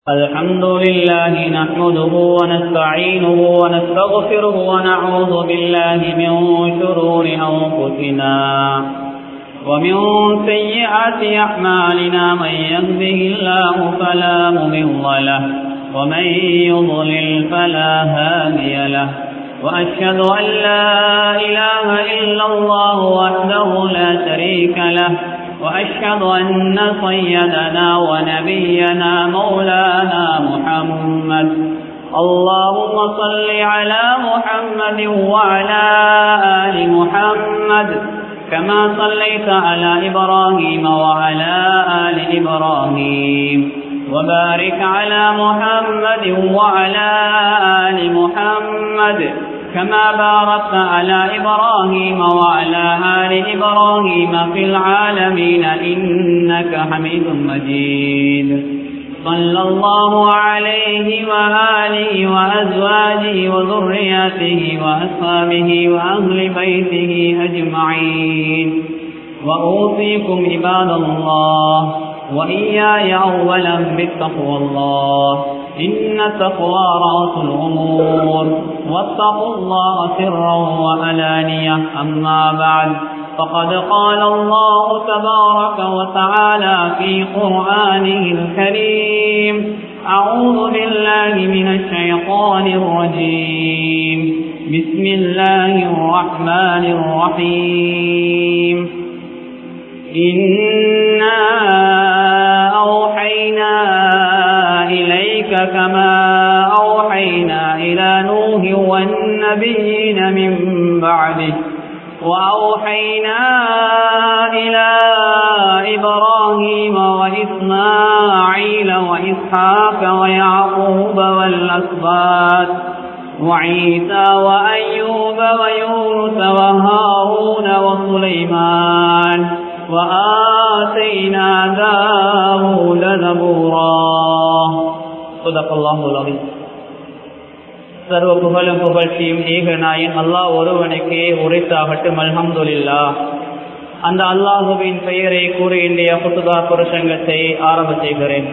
الحمد لله نحمده ونستعينه ونستغفره ونعوذ بالله من شرور أنفسنا ومن سيئات أعمالنا من يهده الله فلا مضل له ومن يضلل فلا هادي له وأشهد أن لا إله إلا الله وحده لا شريك له وأشهد أن سيدنا ونبينا مولانا محمد اللهم صل على محمد وعلى آل محمد كما صليت على إبراهيم وعلى آل إبراهيم وبارك على محمد وعلى آل محمد كما باركت على إبراهيم وعلى آل إبراهيم في العالمين إنك حميد مجيد صلى الله عليه وآله وأزواجه وذرياته وأصحابه وأهل بيته أجمعين وأوصيكم عباد الله وإياي أولا بالتقوى الله إن التقوى رأس الأمور واتقوا الله سرا وألانية أما بعد فقد قال الله تبارك وتعالى في قرآنه الكريم أعوذ بالله من الشيطان الرجيم بسم الله الرحمن الرحيم إنا أوحينا إليك كما أوحينا إلى نوح والنبيين من بعده وأوحينا إلى إبراهيم وإسماعيل وإسحاق ويعقوب والأسباط وعيسى وأيوب ويونس وهارون وسليمان وآتينا داود زبورا صدق الله العظيم சர்வ புகழும் புகழ்ச்சியும் ஏகநாயன் அல்லாஹ் ஒருவனுக்கே உரைத்தாகட்டும் அல்ஹம்துலில்லா அந்த அல்லாஹுவின் பெயரை கூறி இன்றைய புத்துதா புருஷங்கத்தை ஆரம்ப செய்கிறேன்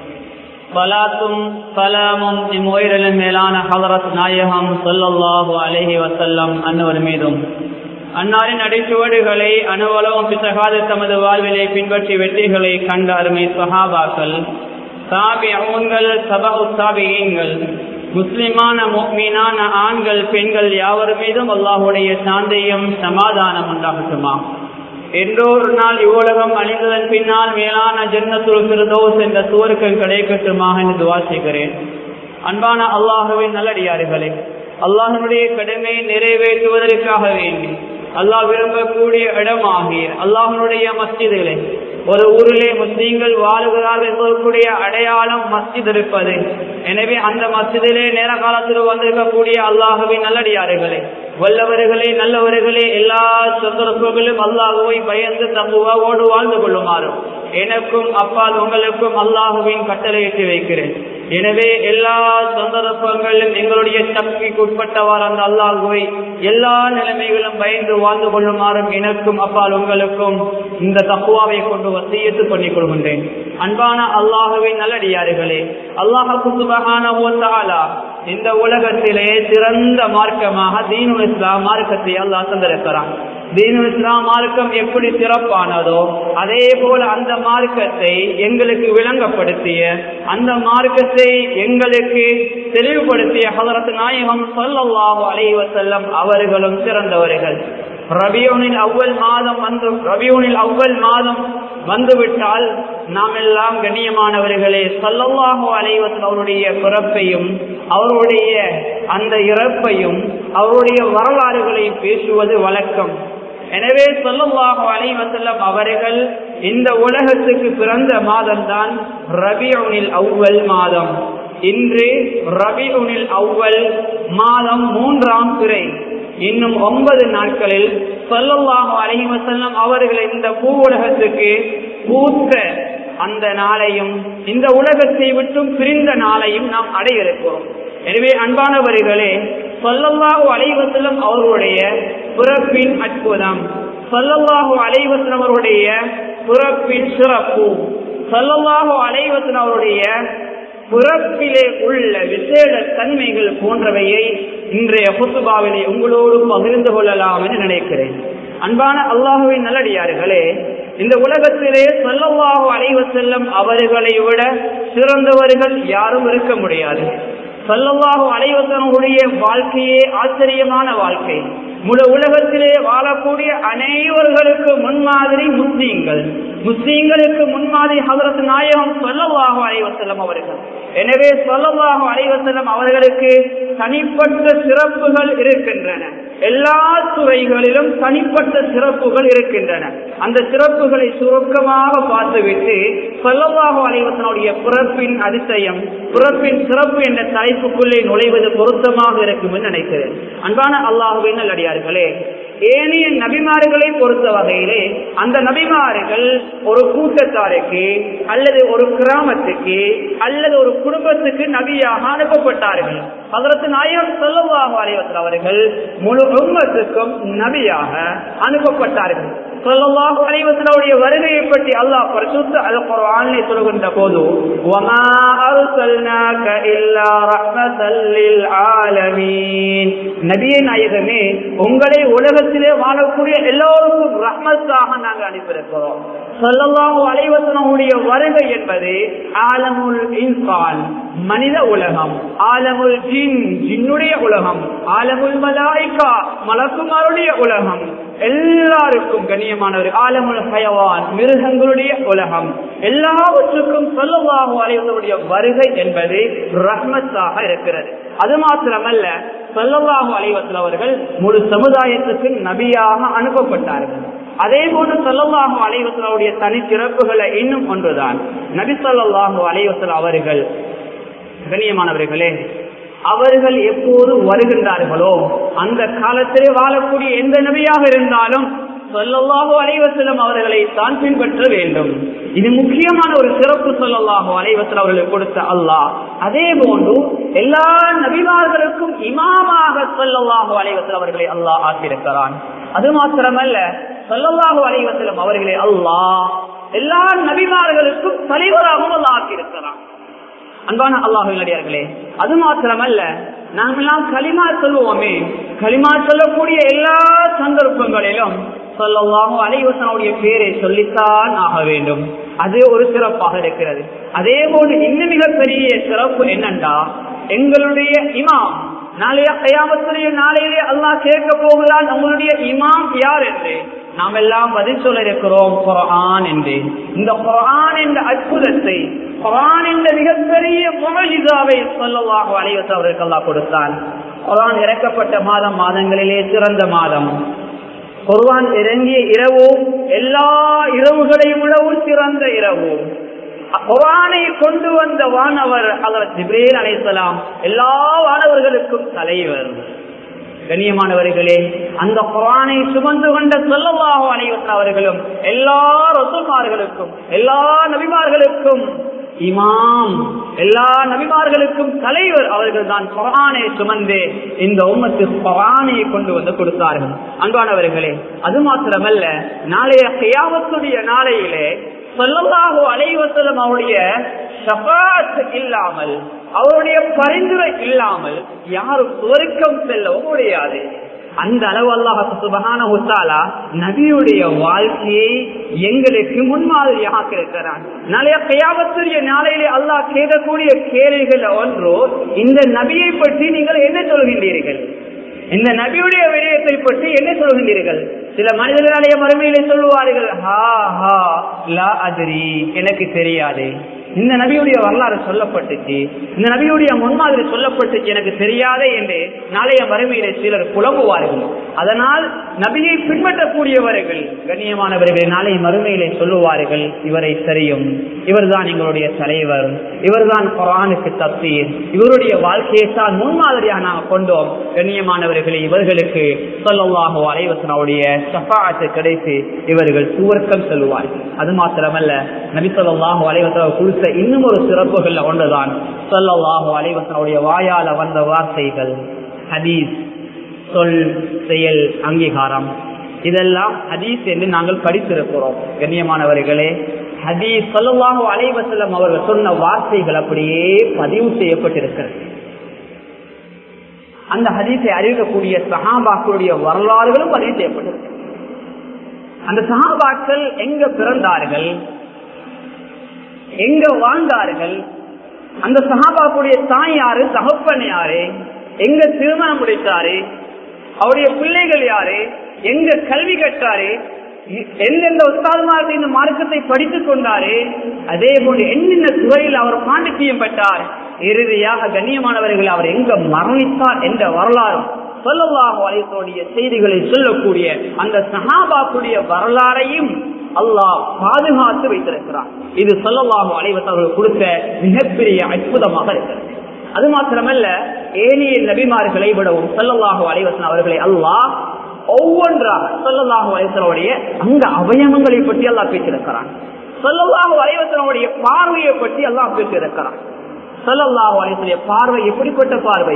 பலாத்தும் சலாமும் இம்முயிரிலும் மேலான ஹலரத் நாயகம் சொல்லல்லாஹு அலஹி வசல்லம் அன்னவர் மீதும் அன்னாரின் அடிச்சுவடுகளை அனுவலவும் பிசகாத தமது வாழ்விலை பின்பற்றி வெற்றிகளை கண்ட அருமை சஹாபாக்கள் சாபி அவங்கள் சபா உத்தாபியங்கள் முஸ்லிமான மீனான ஆண்கள் பெண்கள் யாவர் மீதும் அல்லாஹுடைய சாந்தையும் சமாதானம் உண்டாகட்டுமா என்றொரு நாள் இவ்வுலகம் அழிந்ததன் பின்னால் மேலான ஜன்னத்துல் பிரதோஸ் என்ற சுவருக்கம் கிடைக்கட்டுமாக என்று துவா செய்கிறேன் அன்பான அல்லாஹுவின் நல்லடியார்களே அல்லாஹனுடைய கடமையை நிறைவேற்றுவதற்காக வேண்டி அல்லாஹ் விரும்பக்கூடிய இடமாகிய அல்லாஹனுடைய மஸ்ஜிதிலே ஒரு ஊரிலே முஸ்லீம்கள் வாழுகிறார்கள் என்பதற்குரிய அடையாளம் மஸ்ஜித் இருப்பது எனவே அந்த மஸ்ஜிதிலே நேர காலத்தில் வந்திருக்கக்கூடிய அல்லாஹுவின் நல்லடியார்களே வல்லவர்களே நல்லவர்களே எல்லா சந்தர்ப்பங்களும் அல்லாஹுவை பயந்து தங்குவாவோடு வாழ்ந்து கொள்ளுமாறும் எனக்கும் அப்பால் உங்களுக்கும் அல்லாஹுவின் கட்டளையிட்டு வைக்கிறேன் எனவே எல்லா சந்தர்ப்பங்களிலும் எங்களுடைய சக்திக்கு உட்பட்டவாறு அந்த அல்லாஹுவை எல்லா நிலைமைகளும் பயந்து வாழ்ந்து கொள்ளுமாறும் எனக்கும் அப்பால் உங்களுக்கும் இந்த தக்குவாவை கொண்டு வசியத்து பண்ணிக் கொள்கின்றேன் அன்பான அல்லாஹுவின் நல்லடியார்களே அல்லாஹு சுபகான இந்த உலகத்திலே சிறந்த மார்க்கமாக தீனு இஸ்லாம் மார்க்கத்தை அல்லாஹ் தந்திருக்கிறான் தீனு இஸ்லாம் மார்க்கம் எப்படி சிறப்பானதோ அதே போல அந்த மார்க்கத்தை எங்களுக்கு விளங்கப்படுத்திய அந்த மார்க்கத்தை எங்களுக்கு தெளிவுபடுத்திய ஹலரத் நாயகம் சொல்லல்லாஹு அலைவசல்லம் அவர்களும் சிறந்தவர்கள் ரபியோனில் அவ்வல் மாதம் வந்து ரபியோனில் அவ்வல் மாதம் வந்துவிட்டால் நாம் எல்லாம் கண்ணியமானவர்களே சல்லல்லாஹு அலைவசன் அவருடைய பிறப்பையும் அவருடைய அந்த இறப்பையும் அவருடைய வரலாறுகளையும் பேசுவது வழக்கம் எனவே சொல்லல்லாஹு அலைவசல்லம் அவர்கள் இந்த உலகத்துக்கு பிறந்த மாதம்தான் ரபியோனில் அவ்வல் மாதம் இன்று ரபியுனில் அவ்வல் மாதம் மூன்றாம் பிறை இன்னும் ஒன்பது நாட்களில் சொல்லல்லாஹு அலைவசல்லம் அவர்கள் இந்த பூ உலகத்துக்கு பூத்த அந்த நாளையும் இந்த உலகத்தை விட்டும் பிரிந்த நாளையும் நாம் அடைய இருக்கிறோம் எனவே அன்பானவர்களே சொல்லல்லாஹு அலைவசல்லம் அவர்களுடைய பிறப்பின் அற்புதம் சொல்லல்லாஹு அலைவசல்லம் அவருடைய பிறப்பின் சிறப்பு சொல்லல்லாஹு அலைவசன் அவருடைய பிறப்பிலே உள்ள விசேட தன்மைகள் போன்றவையை இன்றைய குத்துபாவிலே உங்களோடு பகிர்ந்து கொள்ளலாம் என்று நினைக்கிறேன் அன்பான அல்லாஹுவின் நல்லடியார்களே இந்த உலகத்திலே சொல்லவாக அலைவ செல்லும் அவர்களை விட சிறந்தவர்கள் யாரும் இருக்க முடியாது சொல்லவாக அலைவசனுடைய வாழ்க்கையே ஆச்சரியமான வாழ்க்கை முழு உலகத்திலே வாழக்கூடிய அனைவர்களுக்கு முன்மாதிரி முஸ்லீம்கள் முஸ்லீம்களுக்கு முன்மாதிரி ஹதரத் நாயகம் சொல்லவாக அலைவசல்லம் அவர்கள் எனவே சொல்லவாக அலைவசல்லம் அவர்களுக்கு தனிப்பட்ட சிறப்புகள் இருக்கின்றன எல்லா துறைகளிலும் தனிப்பட்ட சிறப்புகள் இருக்கின்றன அந்த சிறப்புகளை சுருக்கமாக பார்த்துவிட்டு சொல்லவாக அலைவசனுடைய பிறப்பின் அதிசயம் பிறப்பின் சிறப்பு என்ற தலைப்புக்குள்ளே நுழைவது பொருத்தமாக இருக்கும் என்று நினைக்கிறேன் அன்பான அல்லாஹுவின் நல்லடியார்களே ஏனைய நபிமார்களை பொறுத்த வகையிலே அந்த நபிமார்கள் ஒரு கூட்டத்தாருக்கு அல்லது ஒரு கிராமத்துக்கு அல்லது ஒரு குடும்பத்துக்கு நபியாக அனுப்பப்பட்டார்கள் அதற்கு நாயகம் சொல்லவாக அலைவத்தில் அவர்கள் முழு உம்மத்துக்கும் நபியாக அனுப்பப்பட்டார்கள் சொல்லவாக அலைவத்தினுடைய வருகையை பற்றி அல்லாஹ் பரிசுத்த அல் குர்ஆனிலே சொல்கின்ற போது வமா அர்சல்னாக இல்லா ரஹ்மத்தல் லில் ஆலமீன் நபியே நாயகமே உங்களை உலகத்திலே வாழக்கூடிய எல்லோருக்கும் ரஹ்மத்தாக நாங்கள் அனுப்பியிருக்கிறோம் சொல்லல்லாஹு அலைவசனுடைய வருகை என்பது ஆலமுல் இன்சான் மனித உலகம் ஆலமுல் ஜின் ஜின்னுடைய உலகம் ஆலமுல் மலாய்கா மலக்குமாருடைய உலகம் எல்லாருக்கும் கண்ணியமானவர் ஆலமுல் ஹயவான் மிருகங்களுடைய உலகம் எல்லாவற்றுக்கும் சொல்லவாக அலைவசனுடைய வருகை என்பது ரஹ்மத்தாக இருக்கிறது அது மாத்திரமல்ல சொல்லவாக அலைவசல் அவர்கள் முழு சமுதாயத்துக்கு நபியாக அனுப்பப்பட்டார்கள் அதே போன்று சொல்லல்லாஹு அலைவசலுடைய தனிச்சிறப்புகளை இன்னும் ஒன்றுதான் நபி சொல்லாஹு அலைவசல் அவர்கள் கண்ணியமானவர்களே அவர்கள் எப்போது வருகின்றார்களோ அந்த காலத்திலே வாழக்கூடிய எந்த நபியாக இருந்தாலும் சொல்லல்லாஹு அலைவசலம் அவர்களை தான் பின்பற்ற வேண்டும் இது முக்கியமான ஒரு சிறப்பு சொல்லல்லாஹு அலைவசல் அவர்களுக்கு கொடுத்த அல்லாஹ் அதே போன்று எல்லா நபிமார்களுக்கும் இமாமாக சொல்லல்லாஹு அலைவசல் அவர்களை அல்லாஹ் ஆக்கியிருக்கிறான் அது மாத்திரமல்ல சொல்லல்லாஹு அலைவசலம் அவர்களை அல்லாஹ் எல்லா நபிமார்களுக்கும் தலைவராகவும் அல்லாஹ் ஆக்கியிருக்கிறான் அன்பான அல்லாஹர்களே அது மாத்திரமல்ல நாங்கெல்லாம் களிமா சொல்லுவோமே களிமா சொல்லக்கூடிய எல்லா சந்தர்ப்பங்களிலும் சொல்லலாம் அலைவசனுடைய பேரை சொல்லித்தான் ஆக வேண்டும் அது ஒரு சிறப்பாக இருக்கிறது அதே போன்று இன்னும் மிகப்பெரிய சிறப்பு என்னண்டா எங்களுடைய இமாம் நாளைய கயாமத்துடைய நாளையிலே அல்லாஹ் கேட்க போகிறான் உங்களுடைய இமாம் யார் என்று நாம் எல்லாம் பதில் சொல்ல இருக்கிறோம் குரான் என்று இந்த குரான் என்ற அற்புதத்தை குரான் என்ற மிகப்பெரிய முகஜிதாவை சொல்லவாக அலைவச அவருக்கு அல்லா கொடுத்தான் குரான் இறக்கப்பட்ட மாதம் மாதங்களிலே சிறந்த மாதம் குர்வான் இறங்கிய இரவும் எல்லா இரவுகளையும் விடவும் சிறந்த இரவும் குரானை கொண்டு வந்த வானவர் அவர் ஜிப்ரேல் அலைசலாம் எல்லா வானவர்களுக்கும் தலைவர் கண்ணியமானவர்களே அந்த குரானை சுமந்து கொண்ட சொல்லவாக அனைவரும் அவர்களும் எல்லா ரசுமார்களுக்கும் எல்லா நபிமார்களுக்கும் இமாம் எல்லா நபிமார்களுக்கும் தலைவர் அவர்கள் தான் குரானை சுமந்து இந்த உம்மத்து குரானை கொண்டு வந்து கொடுத்தார்கள் அன்பானவர்களே அது மாத்திரமல்ல நாளைய கையாமத்துடைய நாளையிலே சொல்லலாகோ அலைவசலம் அவருடைய ஷபாத் இல்லாமல் அவருடைய பரிந்துரை இல்லாமல் யாரும் சுவருக்கம் செல்லவும் முடியாது அந்த அளவு அல்லாஹ் சுபகான உத்தாலா நபியுடைய வாழ்க்கையை எங்களுக்கு முன்மாதிரியாக இருக்கிறான் நாளைய கையாபத்துரிய நாளையிலே அல்லாஹ் கேட்கக்கூடிய கேள்விகள் ஒன்றோ இந்த நபியை பற்றி நீங்கள் என்ன சொல்கின்றீர்கள் இந்த நபியுடைய விடயத்தை பற்றி என்ன சொல்கின்றீர்கள் சில மனிதர்களாலேயே மறுமையிலே சொல்லுவார்கள் ஹா ஹா லா அதிரி எனக்கு தெரியாது இந்த நபியுடைய வரலாறு சொல்லப்பட்டுச்சு இந்த நபியுடைய முன்மாதிரி சொல்லப்பட்டுச்சு எனக்கு தெரியாதே என்று நாளைய மறுமையிலே சிலர் புலம்புவார்கள் அதனால் நபியை பின்பற்றக்கூடியவர்கள் கண்ணியமானவர்கள் நாளைய மறுமையிலே சொல்லுவார்கள் இவரை தெரியும் இவர்தான் எங்களுடைய தலைவர் இவர்தான் குரானுக்கு தப்தீர் இவருடைய வாழ்க்கையை தான் முன்மாதிரியாக நாங்கள் கொண்டோம் கண்ணியமானவர்களே இவர்களுக்கு சொல்லவாக அலைவசனுடைய சஃபாத்து கிடைத்து இவர்கள் சுவர்க்கம் செல்வார்கள் அது மாத்திரமல்ல நபி சொல்லாஹு அலைவசன கொடுத்த இன்னும் ஒரு சிறப்புகள் ஒன்றுதான் சொல்லவாஹு அலைவசனுடைய வாயால வந்த வார்த்தைகள் ஹதீஸ் சொல் செயல் அங்கீகாரம் இதெல்லாம் ஹதீஸ் என்று நாங்கள் படித்திருக்கிறோம் கண்ணியமானவர்களே ஹதீஸ் சொல்லவாக அலைவசல்லம் அவர்கள் சொன்ன வார்த்தைகள் அப்படியே பதிவு செய்யப்பட்டிருக்கிறது அந்த ஹதீஸை அறிவிக்கக்கூடிய சஹாபாக்களுடைய வரலாறுகளும் பதிவு செய்யப்பட்டிருக்கு அந்த சஹாபாக்கள் எங்க பிறந்தார்கள் எங்க வாழ்ந்தார்கள் அந்த சஹாபாக்குடைய தாய் யாரு தகப்பன் யாரு எங்க திருமணம் முடித்தாரு அவருடைய பிள்ளைகள் யாரு எங்க கல்வி கற்றாரு எந்தெந்த உஸ்தாதுமார்கள் இந்த மார்க்கத்தை படித்துக் கொண்டாரு அதே போன்று என்னென்ன துறையில் அவர் பாண்டித்தியம் பெற்றார் இறுதியாக கண்ணியமானவர்கள் அவர் எங்க மரணித்தார் என்ற வரலாறு சொல்லலாக வலைத்தோடைய செய்திகளை சொல்லக்கூடிய அந்த சஹாபாக்குடைய வரலாறையும் அல்லாஹ் பாதுகாத்து வைத்திருக்கிறார் இது சொல்லலாக அலைவத்தவர்கள் கொடுத்த மிகப்பெரிய அற்புதமாக இருக்கிறது அது மாத்திரமல்ல ஏனைய நபிமார்களை விடவும் சொல்லலாக அலைவசன் அவர்களை அல்லாஹ் ஒவ்வொன்றாக சொல்லலாக வலைத்தனுடைய அந்த அவயவங்களை பற்றி எல்லாம் பேசியிருக்கிறான் சொல்லலாக வலைவசனுடைய பார்வையை பற்றி எல்லாம் பேசியிருக்கிறான் சொல்லல்லாஹு அலைஹி பார்வை எப்படிப்பட்ட பார்வை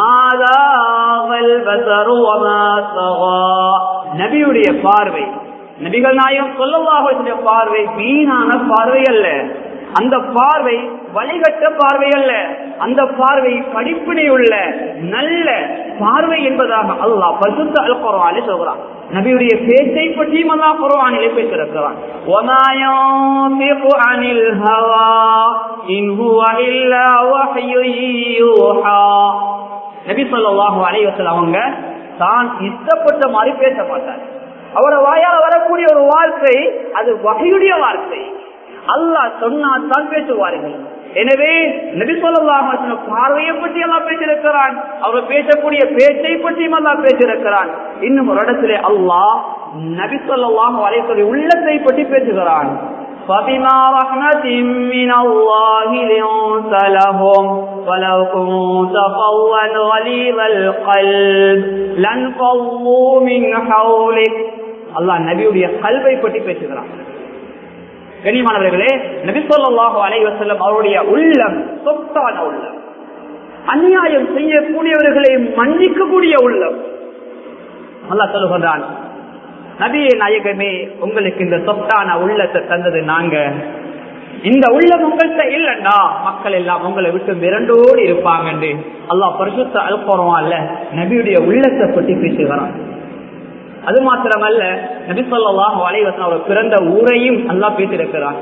மாதாவல் பஸரு வமா தகா நபியுடைய பார்வை நபிகள் நாயகம் சொல்லல்லாஹு அலைஹி பார்வை வீணான பார்வை அல்ல அந்த பார்வை வழிகட்ட பார்வை அல்ல அந்த பார்வை படிப்பினை உள்ள நல்ல பார்வை என்பதாக அல்லாஹ் பரிசுத்த அல் குர்ஆனில் சொல்கிறான் நபியுடைய பேச்சை பற்றியும் அல்லாஹ் குர்ஆனிலே பேசியிருக்கிறான் وما ينطق عن الهوى إن هو إلا وحي يوحى நபி ஸல்லல்லாஹு அலைஹி வஸல்லம் அவங்க தான் இஷ்டப்பட்ட மாதிரி பேச மாட்டார் அவர வாயால வரக்கூடிய ஒரு வார்த்தை அது வகையுடைய வார்த்தை அல்லாஹ் சொன்னால் தான் பேசுவார்கள் எனவே நபி சொல்லாஹ் பார்வையை பற்றி எல்லாம் பேசியிருக்கிறான் அவர் பேசக்கூடிய பேச்சை பற்றியும் எல்லாம் பேசியிருக்கிறான் இன்னும் ஒரு இடத்திலே அல்லாஹ் நபி சொல்லாஹ் அலைக்கூடிய உள்ளத்தை பற்றி பேசுகிறான் فبما رحمة من الله لنت لهم ولو كنت فظا غليظ القلب لانفضوا من حولك அல்லாஹ் நபியுடைய கல்வை பற்றி பேசுகிறான் கனிமானவர்களே நபிசொல்லாஹு அலைவசல்லம் அவருடைய உள்ளம் சொத்தான உள்ளம் அநியாயம் செய்யக்கூடியவர்களை மன்னிக்கக்கூடிய உள்ளம் அல்லா சொல்லுகின்றான் நபியே நாயகமே உங்களுக்கு இந்த சொத்தான உள்ளத்தை தந்தது நாங்க இந்த உள்ளம் உங்கள்கிட்ட இல்லைன்னா மக்கள் எல்லாம் உங்களை விட்டு மிரண்டோடு இருப்பாங்க அல்லாஹ் பரிசுத்த அல்போறோம் அல்ல நபியுடைய உள்ளத்தை பற்றி பேசுகிறான் அது மாத்திரமல்ல நபி சொல்லாஹு அலைவசன் அவர் பிறந்த ஊரையும் நல்லா பேசியிருக்கிறார்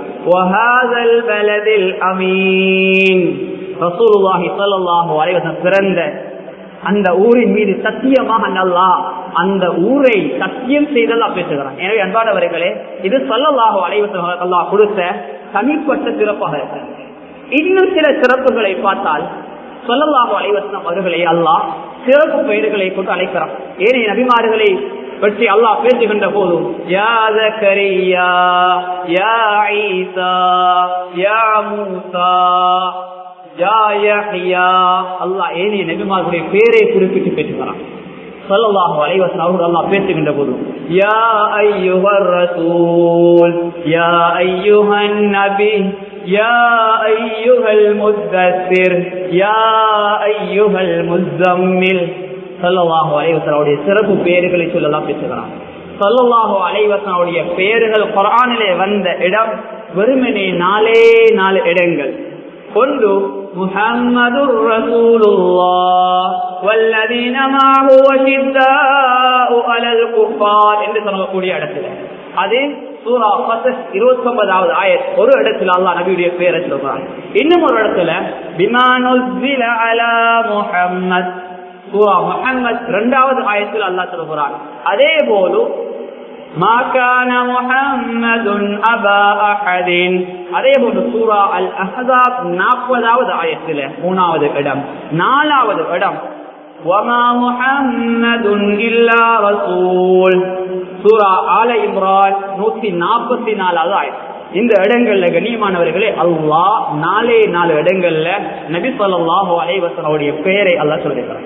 ரசூலுல்லாஹி ஸல்லல்லாஹு அலைஹி வஸல்லம் பிறந்த அந்த ஊரின் மீது சத்தியமாக நல்லா அந்த ஊரை சத்தியம் செய்தல்லா பேசுகிறான் எனவே அன்பானவர்களே இது சொல்லல்லாஹு அலைவசம் அல்லாஹ் கொடுத்த தனிப்பட்ட சிறப்பாக இருக்கிறது இன்னும் சில சிறப்புகளை பார்த்தால் சொல்லல்லாஹு அலைவசனம் அவர்களை அல்லாஹ் சிறப்பு பெயர்களை கொண்டு அழைக்கிறான் ஏனைய நபிமார்களை பற்றி அல்லாஹ் பேசுகின்ற போதும் யா ஜக்கரியா யா ஈசா யா மூசா யா யஹ்யா அல்லாஹ் ஏனைய நபிமார்களுடைய பேரை குறிப்பிட்டு பேசுகிறான் ஸல்லல்லாஹு அலைஹி வஸல்லம் அவர்கள் அல்லாஹ் பேசுகின்ற போது யா அய்யுஹர் ரசூல் யா அய்யுஹன் நபி யா அய்யுஹல் முத்தஸிர் யா அய்யுஹல் முஸம்மில் சல்லல்லாஹு அலைவசனுடைய சிறப்பு பெயர்களை சொல்லலாம் பேசுகிறான் சல்லல்லாஹு அலைவசனுடைய பெயர்கள் குரானிலே வந்த இடம் வெறுமனே நாலே நாலு இடங்கள் ஒன்று முஹம்மது والذين معه وشداء على الكفار என்று சொல்லக்கூடிய இடத்துல அது சூரா பத்தஸ் இருபத்தி ஒன்பதாவது ஆயத் ஒரு இடத்துல அல்லா நபியுடைய பெயரை சொல்றான் இன்னும் ஒரு இடத்துல பிமானுல் அலா முஹம்மத் சூரா முஹம்மத் இரண்டாவது ஆயத்தில் அல்லாஹ் சொல்கிறான் அதே போல அதே போல சூரா அல் அஹாப் நாற்பதாவது ஆயத்தில் மூணாவது இடம் நாலாவது இடம் وما محمد إلا رسول சூரா ஆல இம்ரான் நூத்தி நாற்பத்தி நாலாவது ஆயிரம் இந்த இடங்கள்ல கண்ணியமானவர்களே அல்லாஹ் நாலே நாலு இடங்கள்ல நபி சொல்லாஹு அலைவசனுடைய பெயரை அல்லாஹ் சொல்லியிருக்கிறார்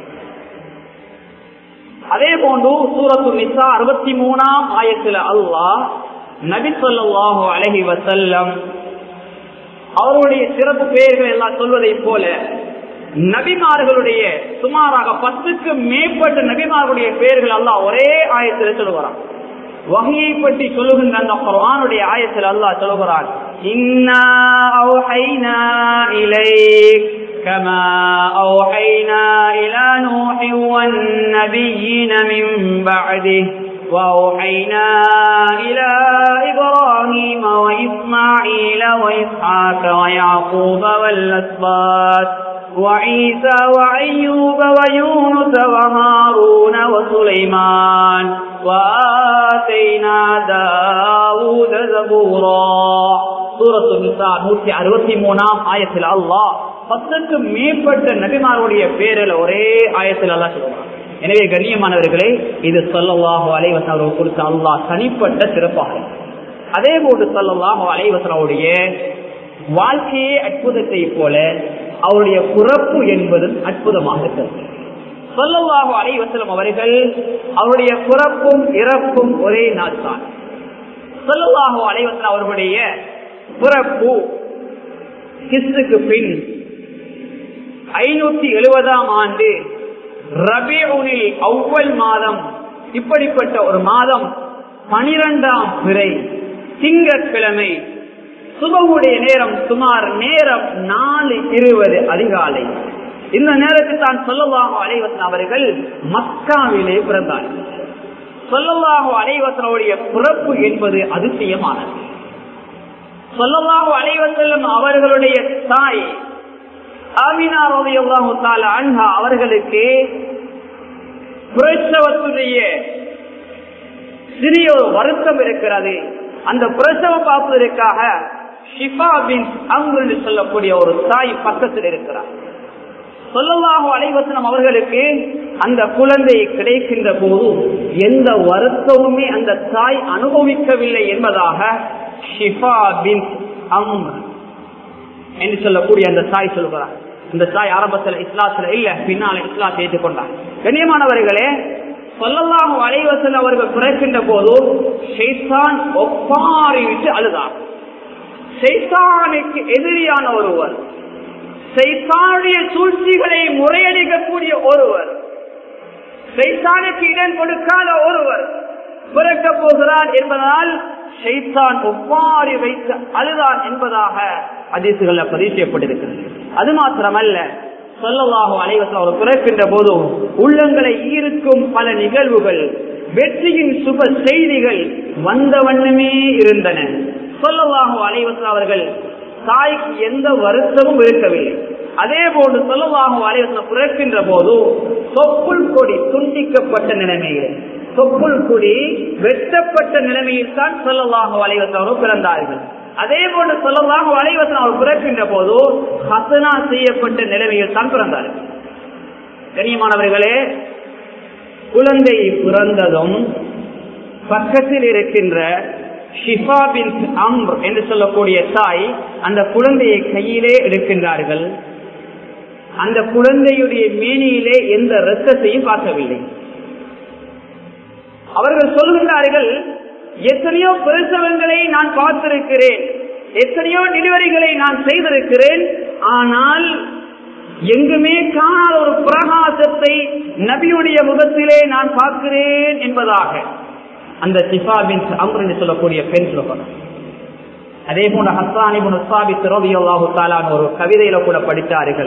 அதே போன்று சூரத்து நிசா அறுபத்தி மூணாம் ஆயத்துல அல்லாஹ் நபி சொல்லாஹு அலஹி வசல்லம் அவருடைய சிறப்பு பெயர்கள் எல்லாம் சொல்வதை போல நபிமார்களுடைய சுமாராக பத்துக்கு மேற்பட்ட நபிமார்களுடைய பெயர்கள் எல்லாம் ஒரே ஆயத்தில் சொல்லுவாராம் வகையை பற்றி சொல்லுகின்ற அந்த குர்ஆனுடைய ஆயத்தில் அல்லாஹ் சொல்கிறான் இன்னா அவ்ஹைனா இலைக் كما أوحينا إلى نوح والنبيين من بعده وأوحينا إلى إبراهيم وإسماعيل وإسحاق ويعقوب والأسباط وعيسى وأيوب ويونس وهارون وسليمان وآتينا داود زبورا சூரத்து நிசா நூற்றி அறுபத்தி மூணாம் ஆயத்தில் அல்லாஹ் பத்துக்கு மேற்பட்ட நபிமாருடைய பேரில் ஒரே ஆயத்தில் அல்லாஹ் சொல்லுவான் எனவே கண்ணியமானவர்களே இது சொல்லல்லாஹு அலைவசன் அவர்கள் கொடுத்த அல்லாஹ் தனிப்பட்ட சிறப்பாக அதே போன்று சொல்லல்லாஹு அலைவசனுடைய வாழ்க்கையே அற்புதத்தை போல அவருடைய பிறப்பு என்பது அற்புதமாக இருக்கிறது சொல்லல்லாஹு அலைவசலம் அவர்கள் அவருடைய பிறப்பும் இறப்பும் ஒரே நாள் தான் சொல்லல்லாஹு அலைவசன் அவர்களுடைய பிறப்பு கிறிஸ்துக்கு பின் ஐநூத்தி எழுபதாம் ஆண்டு ரபியூனில் அவ்வல் மாதம் இப்படிப்பட்ட ஒரு மாதம் பனிரெண்டாம் பிறை திங்கட்கிழமை சுபவுடைய நேரம் சுமார் நேரம் நாலு இருபது அதிகாலை இந்த நேரத்தில் தான் சொல்லலாக அலைவசன் அவர்கள் மக்காவிலே பிறந்தார் சொல்லலாக அலைவசனுடைய பிறப்பு என்பது அதிசயமானது சொல்லலாக அலைவசல்லம் அவர்களுடைய தாய் ஆமினா ரலியல்லாஹு தஆலா அன்ஹா அவர்களுக்கு பிரசவத்துடைய சிறிய ஒரு வருத்தம் இருக்கிறது அந்த பிரசவம் பார்ப்பதற்காக ஷிஃபா பின் அங்கு என்று சொல்லக்கூடிய ஒரு தாய் பக்கத்தில் இருக்கிறார் சொல்லலாக அலைவசனம் அவர்களுக்கு அந்த குழந்தை கிடைக்கின்ற போது எந்த வருத்தமுமே அந்த தாய் அனுபவிக்கவில்லை என்பதாக ஷிஃபா பின் அம்ர் என்று சொல்லக்கூடிய அந்த தாய் சொல்கிறார் இந்த தாய் ஆரம்பத்தில் இஸ்லாத்துல இல்ல பின்னால இஸ்லாத்தை ஏற்றுக்கொண்டார் கண்ணியமானவர்களே சொல்லலாம் அலைவசல் அவர்கள் பிறக்கின்ற போது ஷைத்தான் ஒப்பாரி விட்டு அழுதார் ஷைத்தானுக்கு எதிரியான ஒருவர் சைத்தானுடைய சூழ்ச்சிகளை முறையடிக்கக்கூடிய ஒருவர் சைத்தானுக்கு இடம் கொடுக்காத ஒருவர் பிறக்க போகிறார் என்பதனால் ஷைத்தான் ஒப்பாரி வைத்து அழுதான் என்பதாக அதிசுகள் பதிவு செய்யப்பட்டிருக்கிறது அது மாத்திரமல்ல சொல்லலாக அலைவசம் அவர் பிறக்கின்ற போதும் உள்ளங்களை ஈர்க்கும் பல நிகழ்வுகள் வெற்றியின் சுப செய்திகள் வந்த வண்ணமே இருந்தன சொல்லலாக அலைவசம் அவர்கள் தாய்க்கு எந்த வருத்தமும் இருக்கவில்லை அதே போன்று சொல்லலாக அலைவசம் பிறக்கின்ற போது தொப்புள் கொடி துண்டிக்கப்பட்ட நிலைமையில் தொப்புள் கொடி வெட்டப்பட்ட நிலைமையில் தான் சொல்லலாக அலைவசம் பிறந்தார்கள் அதே போன்று சொல்லலாம் வலைவசன் அவர் பிறக்கின்ற போது ஹசனா செய்யப்பட்ட நிலைமையில் தான் பிறந்தார்கள் கண்ணியமானவர்களே குழந்தை பிறந்ததும் பக்கத்தில் இருக்கின்ற ஷிஃபா பின் அம்ர் என்று சொல்லக்கூடிய தாய் அந்த குழந்தையை கையிலே எடுக்கின்றார்கள் அந்த குழந்தையுடைய மேனியிலே எந்த ரத்தத்தையும் பார்க்கவில்லை அவர்கள் சொல்கின்றார்கள் எத்தனையோ பிரசவங்களை நான் பார்த்திருக்கிறேன் எத்தனையோ டெலிவரிகளை நான் செய்திருக்கிறேன் ஆனால் எங்குமே காணாத ஒரு பிரகாசத்தை நபியுடைய முகத்திலே நான் பார்க்கிறேன் என்பதாக அந்த சிஃபா பின் அம்ர் என்று சொல்லக்கூடிய பெண் சொல்லப்படும் அதே போன்ற ஹஸ்ரானி புன் உஸ்தாபி திரோபியல்லாஹு தாலான் ஒரு கவிதையில கூட படித்தார்கள்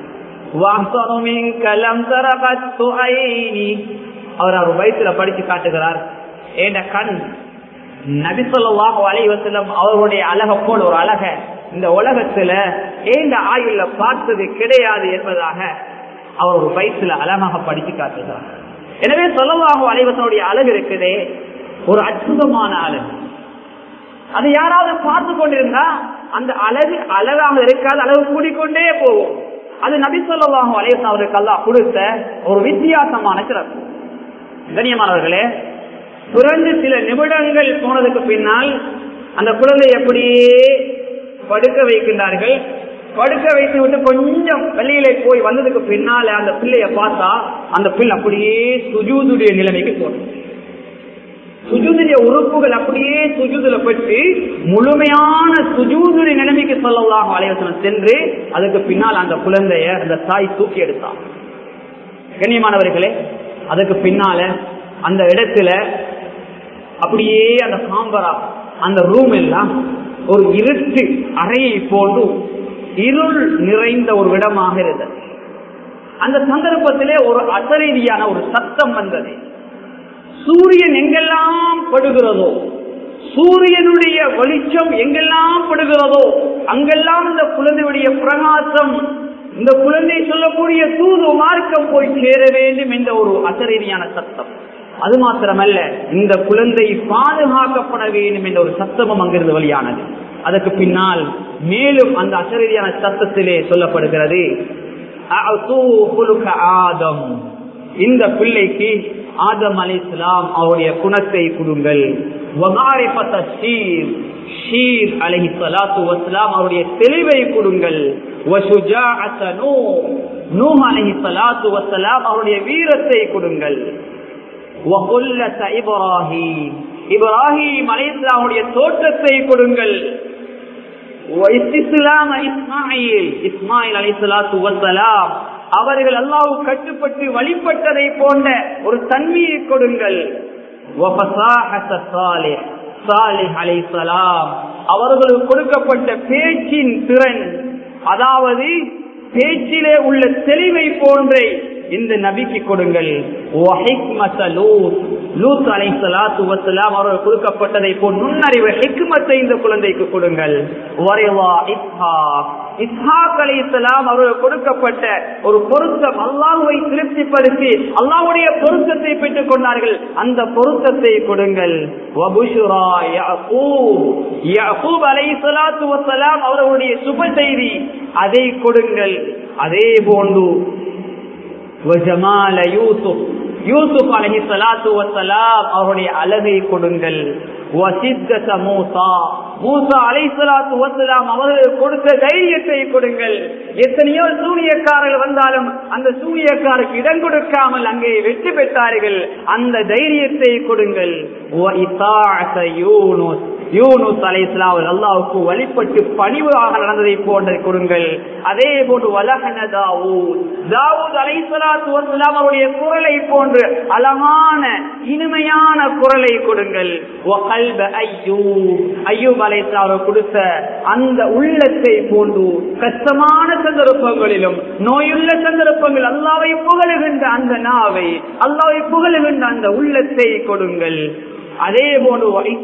அவர் அவர் வயிற்றுல படிச்சு காட்டுகிறார் ஏண்ட கண் நபிசல்லாஹு அலைவசலம் அவருடைய அழக போல் ஒரு அழக இந்த உலகத்துல ஏண்ட ஆயுள்ல பார்த்தது கிடையாது என்பதாக அவர் ஒரு வயிற்றுல அழகாக படிச்சு காட்டுகிறார் எனவே சொல்லலாக அலைவசனுடைய அழகு இருக்குதே ஒரு அற்புதமான அழகு அது யாராவது பார்த்து கொண்டிருந்தா அந்த அழகு அழகாக இருக்காது அழகு கூடிக்கொண்டே போகும் அது நபி சொல்லாஹு அலைவசன் அவருக்கு அல்லா கொடுத்த ஒரு வித்தியாசமான சிறப்பு கண்ணியமானவர்களே பிறந்து சில நிமிடங்கள் போனதுக்கு பின்னால் அந்த குழந்தை அப்படியே படுக்க வைக்கின்றார்கள் படுக்க வைத்து விட்டு கொஞ்சம் வெளியில போய் வந்ததுக்கு பின்னால அந்த பிள்ளைய பார்த்தா அந்த பிள்ளை அப்படியே சுஜூதுடைய நிலைமைக்கு போடும் சுஜூதுடைய உறுப்புகள் அப்படியே சுஜூதுல பெற்று முழுமையான சுஜூதுடைய நிலைமைக்கு சொல்லலாம் அலைவசனம் சென்று அதுக்கு பின்னால் அந்த குழந்தைய அந்த தாய் தூக்கி எடுத்தான் கண்ணியமானவர்களே அதுக்கு பின்னால அந்த இடத்துல அப்படியே அந்த காம்பரா அந்த ரூம் எல்லாம் ஒரு இருட்டு அறையை போன்று இருள் நிறைந்த ஒரு இடமாக இருந்தது அந்த சந்தர்ப்பத்திலே ஒரு அசரீதியான ஒரு சத்தம் வந்தது சூரியன் எங்கெல்லாம் படுகிறதோ சூரியனுடைய வெளிச்சம் எங்கெல்லாம் படுகிறதோ அங்கெல்லாம் இந்த குழந்தையுடைய பிரகாசம் இந்த குழந்தை சொல்லக்கூடிய தூது மார்க்கம் போய் சேர வேண்டும் என்ற ஒரு அசரீதியான சத்தம் அது மாத்திரமல்ல இந்த குழந்தை பாதுகாக்கப்பட வேண்டும் என்ற ஒரு சத்தமும் அங்கிருந்து வெளியானது அதற்கு பின்னால் மேலும் அந்த அசரீதியான சத்தத்திலே சொல்லப்படுகிறது ஆதம் இந்த பிள்ளைக்கு ஆதம் அலி இஸ்லாம் அவருடைய குணத்தை கொடுங்கள் ஷீர் அலஹி சலாத்து வஸ்லாம் அவருடைய தெளிவை கொடுங்கள் அலஹி சலாத்து வஸ்லாம் அவருடைய வீரத்தை கொடுங்கள் இப்ராஹிம் இப்ராஹிம் அலி இஸ்லாமுடைய தோற்றத்தை கொடுங்கள் இஸ்மாயில் அலி சலாத்து வசலாம் அவர்கள் அல்லாவு கட்டுப்பட்டு வழிபட்டதை போன்ற ஒரு தன்மையை கொடுங்கள் அவர்களுக்கு கொடுக்கப்பட்ட பேச்சின் திறன் அதாவது பேச்சிலே உள்ள தெளிவை போன்றே இந்த நபிக்கு கொடுங்கள் லூத் அலை சலாத்து வசலாம் அவர்கள் கொடுக்கப்பட்டதை போல் நுண்ணறிவு ஹிக்மத்தை இந்த குழந்தைக்கு கொடுங்கள் இஸ்ஹாக் அலி இஸ்லாம் அவர்கள் கொடுக்கப்பட்ட ஒரு பொருத்தம் அல்லாஹுவை திருப்திப்படுத்தி அல்லாஹுடைய பொருத்தத்தை பெற்றுக் கொண்டார்கள் அந்த பொருத்தத்தை கொடுங்கள் அவர்களுடைய சுப செய்தி அதை கொடுங்கள் அதே போன்று யூசுப் யூசுப் அலஹி சலாத்து வசலாம் அவருடைய அழகை கொடுங்கள் மூசா அலை சலாத்து வசலாம் அவர்கள் கொடுத்த தைரியத்தை கொடுங்கள் எத்தனையோ சூனியக்காரர்கள் வந்தாலும் அந்த சூனியக்காருக்கு இடம் கொடுக்காமல் அங்கே வெற்றி பெற்றார்கள் அந்த தைரியத்தை கொடுங்கள் யூனுஸ் அலை இஸ்லாம் அல்லாவுக்கு வழிபட்டு பணிவாக நடந்ததை போன்ற கொடுங்கள் அதே போன்று வலகன தாவூத் தாவூத் அலை சலாத்து வசலாம் அவருடைய குரலை போன்று அழகான இனிமையான குரலை கொடுங்கள் ஐயூப் அலை கொடுத்த அந்த உள்ளத்தை போன்று கஷ்டமான சந்தர்ப்பங்களிலும் நோயுள்ள சந்தர்ப்பங்கள் அல்லாவை புகழுகின்ற அந்த நாவை அல்லாவை புகழுகின்ற அந்த உள்ளத்தை கொடுங்கள் அதே போன்று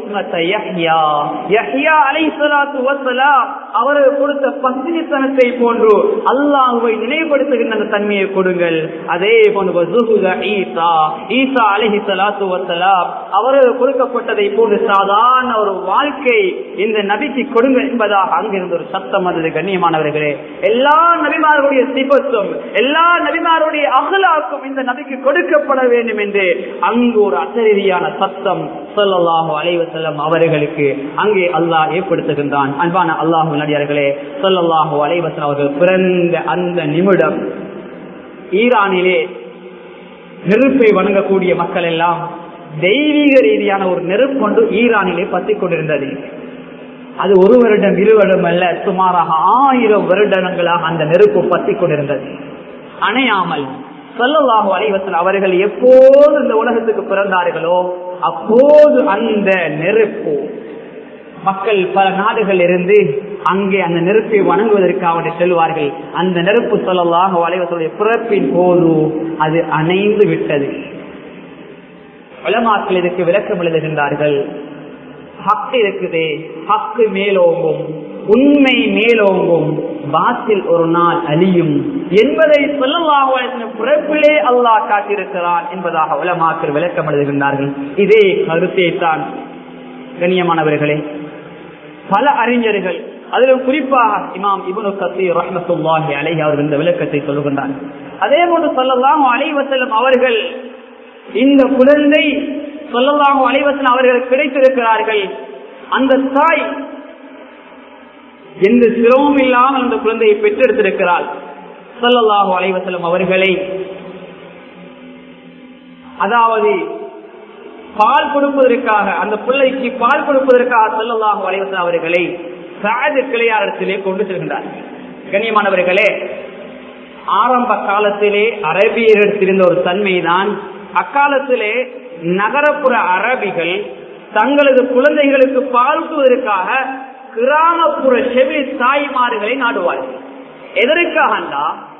அவர்கள் கொடுத்த பசினித்தனத்தை போன்று அல்லாஹுவை நினைவுபடுத்துகின்ற அந்த தன்மையை கொடுங்கள் அதே போன்று ஈசா ஈசா அலஹி சலாத்து வசலாம் அவர்கள் கொடுக்கப்பட்டதை போன்று சாதாரண ஒரு வாழ்க்கை இந்த நபிக்கு கொடுங்க என்பதாக அங்கிருந்து ஒரு சத்தம் வந்தது கண்ணியமானவர்களே எல்லா நபிமார்களுடைய சிபத்தும் எல்லா நபிமாருடைய அகலாக்கும் இந்த நபிக்கு கொடுக்கப்பட வேண்டும் என்று அங்கு ஒரு அசரீதியான சத்தம் சொல்லல்லாஹு அலைவசல்லம் அவர்களுக்கு அங்கே அல்லாஹ் ஏற்படுத்துகின்றான் அன்பான அல்லாஹு நடிகார்களே சொல்லல்லாஹு அலைவசல்லம் அவர்கள் பிறந்த அந்த நிமிடம் ஈரானிலே நெருப்பை வணங்கக்கூடிய மக்கள் எல்லாம் தெய்வீக ரீதியான ஒரு நெருப்பு கொண்டு ஈரானிலே பத்திக் கொண்டிருந்தது அது ஒரு வருடம் இரு வருடம் அல்ல சுமாராக ஆயிரம் வருடங்களாக அந்த நெருப்பு பத்திக் கொண்டிருந்தது அணையாமல் சொல்லலாக அலைவசல் அவர்கள் எப்போது இந்த உலகத்துக்கு பிறந்தார்களோ அப்போது அந்த நெருப்பு மக்கள் பல நாடுகள் இருந்து அங்கே அந்த நெருப்பை வணங்குவதற்காக செல்வார்கள் அந்த நெருப்பு சொல்லலாக வளைவசலுடைய பிறப்பின் போது அது அணைந்து விட்டது வளமாக்கள் இதுக்கு விளக்கம் எழுதுகின்றார்கள் ஹக்கு இருக்குதே ஹக்கு மேலோங்கும் உண்மை மேலோங்கும் பாத்தில் ஒரு நாள் அழியும் என்பதை சொல்லலாக பிறப்பிலே அல்லாஹ் காட்டியிருக்கிறான் என்பதாக உலமாக்கள் விளக்கம் எழுதுகின்றார்கள் இதே கருத்தை தான் கண்ணியமானவர்களே பல அறிஞர்கள் அதிலும் குறிப்பாக இமாம் இபனு கசீர் ரஹமத்துல்லாஹி அலைஹி அவர்கள் இந்த விளக்கத்தை சொல்லுகின்றார் அதே போன்று சொல்லலாம் அலைவசலம் அவர்கள் இந்த குழந்தை சொல்லலாம் அலைவசலம் அவர்கள் கிடைத்திருக்கிறார்கள் அந்த தாய் எந்த சிரமம் இல்லாமல் அந்த குழந்தையை பெற்றெடுத்திருக்கிறாள் சொல்லல்லாஹு அலைவசலம் அவர்களை அதாவது பால் கொடுப்பதற்காக அந்த பிள்ளைக்கு பால் கொடுப்பதற்காக சொல்லல்லாஹு அலைவசலம் அவர்களை சாது கிளையாரத்திலே கொண்டு செல்கின்றார் கண்ணியமானவர்களே ஆரம்ப காலத்திலே அரபியர் எடுத்திருந்த ஒரு தன்மைதான் அக்காலத்திலே நகரப்புற அரபிகள் தங்களது குழந்தைகளுக்கு பாலூட்டுவதற்காக கிராமப்புற செவி தாய்மார்களை நாடுவார்கள் எதற்காகண்டா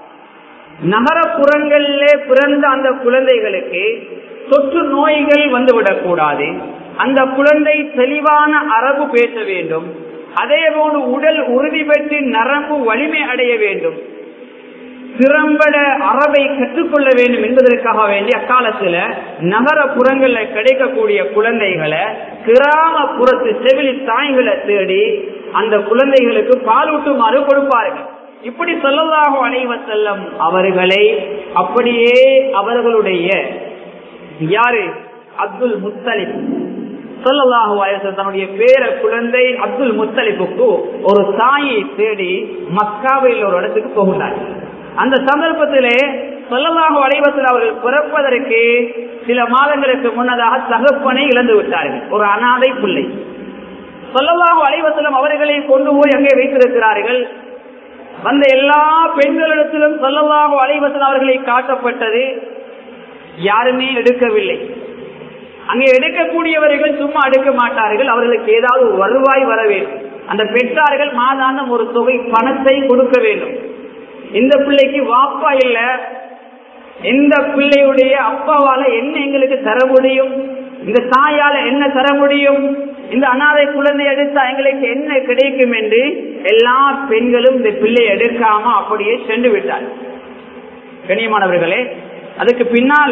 நகரப்புறங்களிலே பிறந்த அந்த குழந்தைகளுக்கு தொற்று நோய்கள் வந்துவிடக் கூடாது அந்த குழந்தை தெளிவான அரபு பேச வேண்டும் அதே போன்று உடல் உறுதி பெற்று நரம்பு வலிமை அடைய வேண்டும் திறம்பட அறவை கற்றுக்கொள்ள வேண்டும் என்பதற்காக வேண்டி அக்காலத்துல நகரப்புறங்கள்ல கிடைக்கக்கூடிய குழந்தைகளை கிராமப்புறத்து செவிலி தாய்களை தேடி அந்த குழந்தைகளுக்கு பாலூட்டுமாறு கொடுப்பார்கள் இப்படி சொல்லலாக அணைவ செல்லம் அவர்களை அப்படியே அவர்களுடைய யாரு அப்துல் முத்தலிப் சொல்லலாக தன்னுடைய பேர குழந்தை அப்துல் முத்தலிப்புக்கு ஒரு தாயை தேடி மக்காவில் ஒரு இடத்துக்கு போகின்றார்கள் அந்த சந்தர்ப்பத்திலே சொல்லலாக அடைவத்தில் அவர்கள் பிறப்பதற்கு சில மாதங்களுக்கு முன்னதாக தகப்பனை இழந்து விட்டார்கள் ஒரு அனாதை பிள்ளை சொல்லலாக அலைவத்திலும் அவர்களை கொண்டு போய் அங்கே வைத்திருக்கிறார்கள் வந்த எல்லா பெண்களிடத்திலும் சொல்லலாக அலைவத்தில் அவர்களை காட்டப்பட்டது யாருமே எடுக்கவில்லை அங்கே எடுக்கக்கூடியவர்கள் சும்மா எடுக்க மாட்டார்கள் அவர்களுக்கு ஏதாவது வருவாய் வர வேண்டும் அந்த பெற்றார்கள் மாதாந்தம் ஒரு தொகை பணத்தை கொடுக்க வேண்டும் இந்த பிள்ளைக்கு வாப்பா இல்ல இந்த பிள்ளையுடைய அப்பாவால என்ன எங்களுக்கு தர முடியும் இந்த தாயால என்ன தர முடியும் இந்த அனாதை குழந்தை எடுத்தா எங்களுக்கு என்ன கிடைக்கும் என்று எல்லா பெண்களும் இந்த பிள்ளை எடுக்காம அப்படியே சென்று விட்டார் கண்ணியமானவர்களே அதுக்கு பின்னால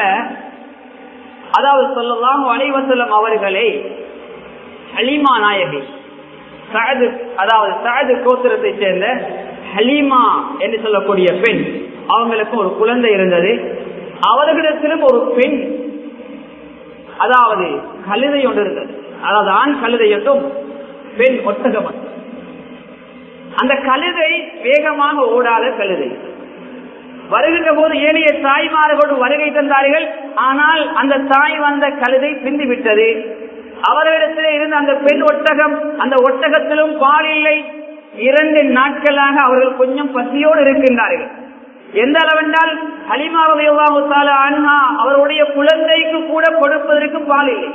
அதாவது சொல்லலாம் அலைவசலம் அவர்களை ஹலிமா நாயகி சஅது அதாவது சஅது கோத்திரத்தை சேர்ந்த ஹலீமா என்று சொல்லக்கூடிய பெண் அவங்களுக்கு ஒரு குழந்தை இருந்தது அவர்களிடத்திலும் ஒரு பெண் அதாவது கழுதை ஒன்று இருந்தது அதாவது ஆண் கழுதையட்டும் பெண் ஒட்டகம் அந்த கழுதை வேகமாக ஓடாத கழுதை வருகின்ற போது ஏனைய தாய்மார்களோடு வருகை தந்தார்கள் ஆனால் அந்த தாய் வந்த கழுதை பிந்தி விட்டது அவர்களிடத்தில் இருந்த அந்த பெண் ஒட்டகம் அந்த ஒட்டகத்திலும் பால் இல்லை இரண்டு நாட்களாக அவர்கள் கொஞ்சம் பசியோடு இருக்கின்றார்கள் எந்த அளவென்றால் அலிமாவதால அண்ணா அவருடைய குழந்தைக்கு கூட கொடுப்பதற்கு பால் இல்லை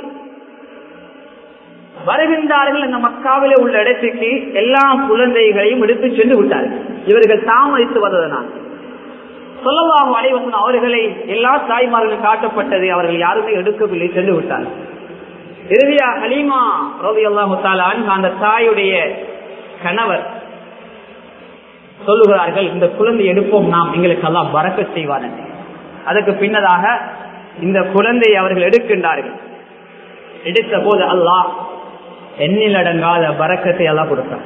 வருகின்றார்கள் அந்த மக்காவிலே உள்ள இடத்துக்கு எல்லா குழந்தைகளையும் எடுத்து சென்று விட்டார்கள் இவர்கள் தாமதித்து வந்ததனால் சொல்லலாம் அலைவசன் அவர்களை எல்லா தாய்மார்களும் காட்டப்பட்டது அவர்கள் யாருமே எடுக்கவில்லை சென்று விட்டார்கள் இறுதியா ஹலீமா ரோதி அல்லாஹு அந்த தாயுடைய கணவர் சொல்லுகிறார்கள் இந்த குழந்தை எடுப்போம் நாம் எங்களுக்கு எல்லாம் வரக்க செய்வார் அதற்கு பின்னதாக இந்த குழந்தையை அவர்கள் எடுக்கின்றார்கள் எடுத்த போது அல்லாஹ் எண்ணில் அடங்காத வரக்கத்தை எல்லாம் கொடுத்தார்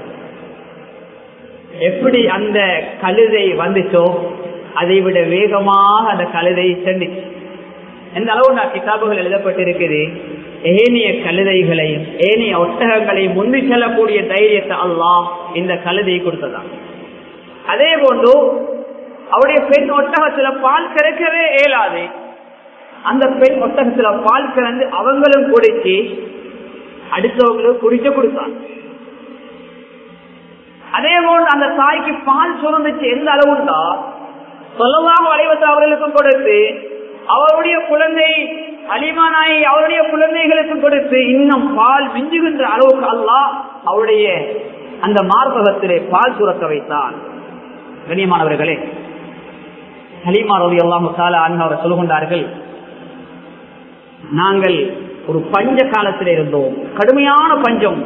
எப்படி அந்த கழுதை வந்துச்சோ அதை விட வேகமாக அந்த கழுதை சென்றுச்சு எந்த அளவு நான் கிதாபுகள் எழுதப்பட்டிருக்குது ஏனைய கழுதைகளையும் ஏனைய ஒட்டகங்களையும் முந்தி செல்லக்கூடிய தைரியத்தை அல்லாம் இந்த கழுதையை கொடுத்ததான் அதே போன்று அவருடைய பெண் ஒட்டகத்துல பால் கறக்கவே இயலாது அந்த பெண் ஒட்டகத்துல பால் கறந்து அவங்களும் குடிச்சு அடுத்தவங்களுக்கு குடிக்க கொடுத்தாங்க அதே போன்று அந்த தாய்க்கு பால் சுரந்துச்சு எந்த அளவுண்டா சொல்லலாம் வளைவத்தை அவர்களுக்கும் கொடுத்து அவருடைய குழந்தை அலிமானாயை அவருடைய குழந்தைகளுக்கு கொடுத்து இன்னும் பால் மிஞ்சுகின்ற அளவுக்கு அல்லாஹ் அவருடைய அந்த மார்பகத்திலே பால் சுரக்க வைத்தான் கண்ணியமானவர்களே ஹலீமா ரவி அல்லாஹு சாலா அவர் சொல்லுகின்றார்கள் நாங்கள் ஒரு பஞ்ச காலத்தில் இருந்தோம் கடுமையான பஞ்சம்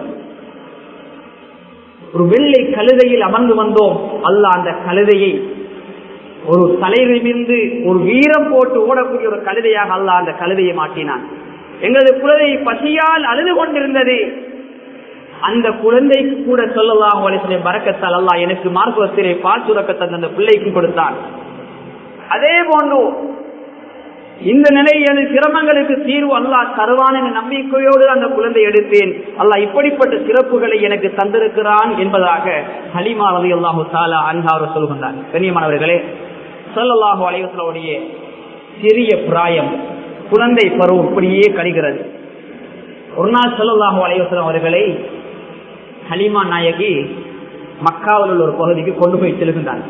ஒரு வெள்ளை கழுதையில் அமர்ந்து வந்தோம் அல்லாஹ் அந்த கழுதையை ஒரு தலையிலிருந்து ஒரு வீரம் போட்டு ஓடக்கூடிய ஒரு கழுதையாக அல்ல அந்த கழுதையை மாட்டினான் எங்களது குழந்தை பசியால் அழுது கொண்டிருந்தது அந்த குழந்தைக்கு கூட சொல்லலாம் வலிசனை பறக்கத்தால் அல்லா எனக்கு மார்க்கத்திலே பால் சுரக்கத்தை அந்த பிள்ளைக்கு கொடுத்தான் அதே போன்று இந்த நிலையில் சிரமங்களுக்கு தீர்வு அல்லா தருவான் என்ற நம்பிக்கையோடு அந்த குழந்தை எடுத்தேன் அல்லாஹ் இப்படிப்பட்ட சிறப்புகளை எனக்கு தந்திருக்கிறான் என்பதாக ஹலிமா அலி அல்லாஹு தாலா அன்ஹார் சொல்கின்றார் கண்ணியமானவர்களே சொல்லல்லாஹு அலைவசலுடைய சிறிய பிராயம் குழந்தை பருவம் இப்படியே கழிகிறது ஒரு நாள் சொல்லல்லாஹு அலைவசலம் அவர்களை ஹலிமா நாயகி மக்காவில் உள்ள ஒரு பகுதிக்கு கொண்டு போய் செல்கின்றார்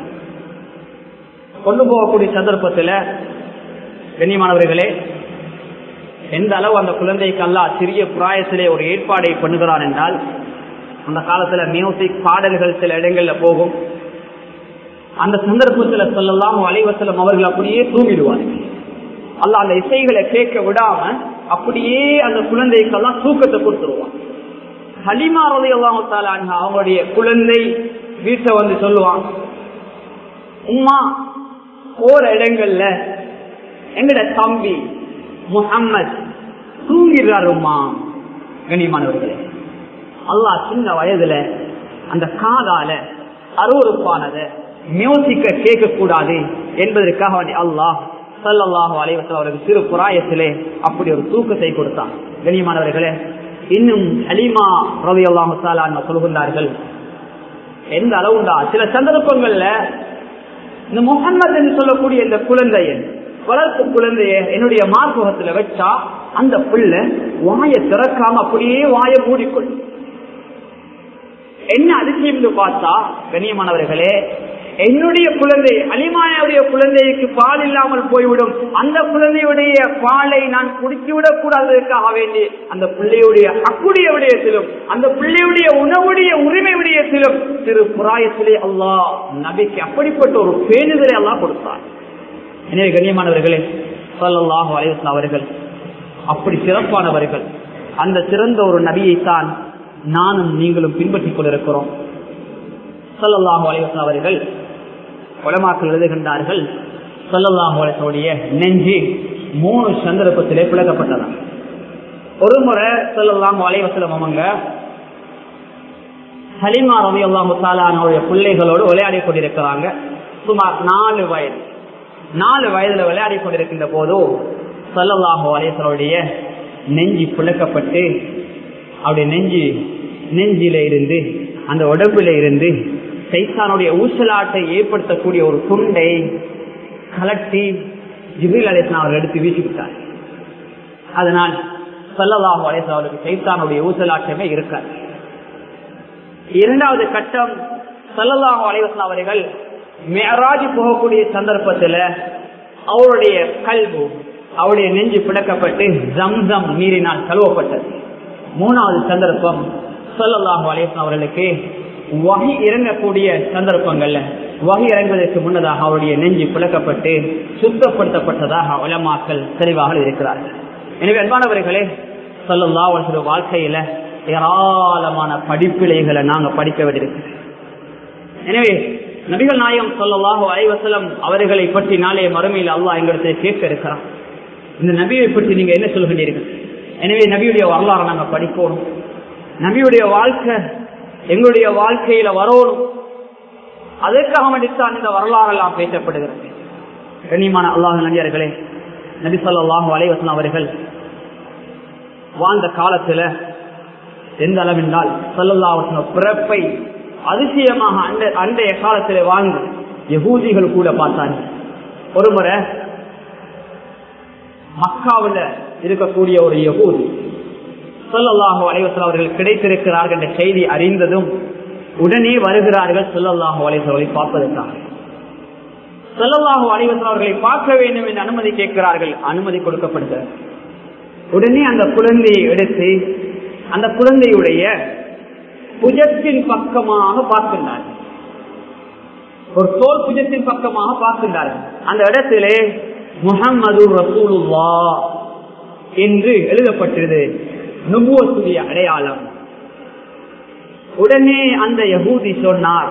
கொண்டு போகக்கூடிய சந்தர்ப்பத்தில் கண்ணியமானவர்களே எந்த அளவு அந்த குழந்தைக்கு அல்லா சிறிய பிராயத்திலே ஒரு ஏற்பாடை பண்ணுகிறான் என்றால் அந்த காலத்துல மியூசிக் பாடல்கள் சில இடங்கள்ல போகும் அந்த சந்தர்ப்பத்துல சொல்லலாம் அலைவசலம் அவர்கள் அப்படியே தூங்கிடுவார்கள் அல்ல அந்த இசைகளை கேட்க விடாம அப்படியே அந்த குழந்தைக்கெல்லாம் தூக்கத்தை கொடுத்துருவான் ஹலிமா ரவி அல்லாமத்தால அவங்களுடைய குழந்தை வீட்டை வந்து சொல்லுவான் உமா போற இடங்கள்ல எங்கட தம்பி முகம்மது தூங்கிடுறாரு உமா கண்ணியமானவர்களே அல்லாஹ் சின்ன வயதுல அந்த காதால அருவறுப்பானத மியூசிக்க கேட்க கூடாது என்பதற்காக வேண்டி அல்லாஹ் சல்லாஹு அலைவசல் அவருக்கு சிறு புராயத்திலே அப்படி ஒரு தூக்கத்தை கொடுத்தான் கண்ணியமானவர்களே இன்னும் அலிமா ரவி அல்லாஹு சொல்கின்றார்கள் எந்த அளவுண்டா சில சந்தர்ப்பங்கள்ல இந்த முகம்மது என்று சொல்லக்கூடிய இந்த குழந்தைய வளர்ப்பு குழந்தைய என்னுடைய மார்பகத்துல வச்சா அந்த பிள்ளை வாய திறக்காம அப்படியே வாய மூடிக்கொள்ளும் என்ன அதிசயம் பார்த்தா கண்ணியமானவர்களே என்னுடைய குழந்தை அலிமானுடைய குழந்தைக்கு பால் இல்லாமல் போய்விடும் அந்த குழந்தையுடைய பாலை நான் குடித்து விடக் கூடாததற்காக வேண்டி அந்த பிள்ளையுடைய அக்குடைய விடயத்திலும் அந்த பிள்ளையுடைய உணவுடைய உரிமை விடயத்திலும் திரு புராயத்திலே அல்லாஹ் நபிக்கு அப்படிப்பட்ட ஒரு பேணுதலை எல்லாம் கொடுத்தார் எனவே கண்ணியமானவர்களே சொல்லல்லாஹு அலைவசன் அவர்கள் அப்படி சிறப்பானவர்கள் அந்த சிறந்த ஒரு நபியைத்தான் நானும் நீங்களும் பின்பற்றிக் கொண்டிருக்கிறோம் சொல்லல்லாஹு அலைவசன் அவர்கள் உலமாக்கள் எழுதுகின்றார்கள் சொல்லல்லாஹுடைய நெஞ்சு மூணு சந்தர்ப்பத்திலே பிளக்கப்பட்டதா ஒரு முறை சொல்லலாம் அலைவசலம் அவங்க ஹலிமா ரவி அல்லாஹு தாலானுடைய பிள்ளைகளோடு விளையாடி கொண்டிருக்கிறாங்க சுமார் நாலு வயது நாலு வயதுல விளையாடி கொண்டிருக்கின்ற போதோ சொல்லல்லாஹு அலைவசனுடைய நெஞ்சு பிளக்கப்பட்டு அவருடைய நெஞ்சு நெஞ்சில இருந்து அந்த உடம்புல இருந்து சைத்தானுடைய ஊசலாட்டை ஏற்படுத்தக்கூடிய ஒரு துண்டை கலட்டி ஜிபில் அலேசன் அவர் எடுத்து வீசிவிட்டார் அதனால் சொல்லலாஹு அலேசன் அவருக்கு சைத்தானுடைய ஊசலாட்டமே இருக்காது இரண்டாவது கட்டம் சல்லல்லாஹு அலைவசன் அவர்கள் மேராஜ் போகக்கூடிய சந்தர்ப்பத்தில் அவருடைய கல்வு அவருடைய நெஞ்சு பிடக்கப்பட்டு ஜம்சம் நீரினால் கழுவப்பட்டது மூணாவது சந்தர்ப்பம் சொல்லல்லாஹு அலைவசன் அவர்களுக்கு வகை இறங்கக்கூடிய சந்தர்ப்பங்கள்ல வகை இறங்குவதற்கு முன்னதாக அவருடைய நெஞ்சு பிளக்கப்பட்டு சுத்தப்படுத்தப்பட்டதாக உலமாக்கள் தெளிவாக இருக்கிறார்கள் எனவே அன்பானவர்களே சொல்லல்லா ஒரு வாழ்க்கையில ஏராளமான படிப்பிலைகளை நாங்க படிக்க வேண்டியிருக்கு எனவே நபிகள் நாயம் சொல்லலாஹோ ஐவசலம் அவர்களை பற்றி நாளைய மறுமையில் அல்லாஹ் எங்களுக்கு கேட்க இருக்கிறான் இந்த நபியை பற்றி நீங்க என்ன சொல்கின்றீர்கள் எனவே நபியுடைய வரலாறு நாங்க படிக்கணும் நபியுடைய வாழ்க்கை எங்களுடைய வாழ்க்கையில வரணும் அதற்காக வேண்டித்தான் இந்த வரலாறு எல்லாம் பேசப்படுகிறது கண்ணியமான அல்லாஹ் நடிகர்களே நபி சொல்லாஹு அலைவசன் அவர்கள் வாழ்ந்த காலத்துல எந்த அளவென்றால் சொல்லல்லாவசன பிறப்பை அதிசயமாக அந்த அன்றைய காலத்திலே வாழ்ந்து யகூதிகள் கூட பார்த்தாங்க ஒரு முறை மக்காவில் இருக்கக்கூடிய ஒரு யகூதி சொல்லல்லாஹு அலைவசல் அவர்கள் கிடைத்திருக்கிறார்கள் என்ற செய்தி அறிந்ததும் உடனே வருகிறார்கள் சொல்லல்லாஹு அலைவசலை பார்ப்பதற்காக சொல்லல்லாஹு அலைவசல் அவர்களை பார்க்க வேண்டும் என்று அனுமதி கேட்கிறார்கள் அனுமதி கொடுக்கப்படுகிறது உடனே அந்த குழந்தையை எடுத்து அந்த குழந்தையுடைய புஜத்தின் பக்கமாக பார்க்கின்றார்கள் ஒரு தோல் புஜத்தின் பக்கமாக பார்க்கின்றார்கள் அந்த இடத்திலே முகம்மது ரசூலுல்லா என்று எழுதப்பட்டது நுபுவத்துடைய அடையாளம் உடனே அந்த யகூதி சொன்னார்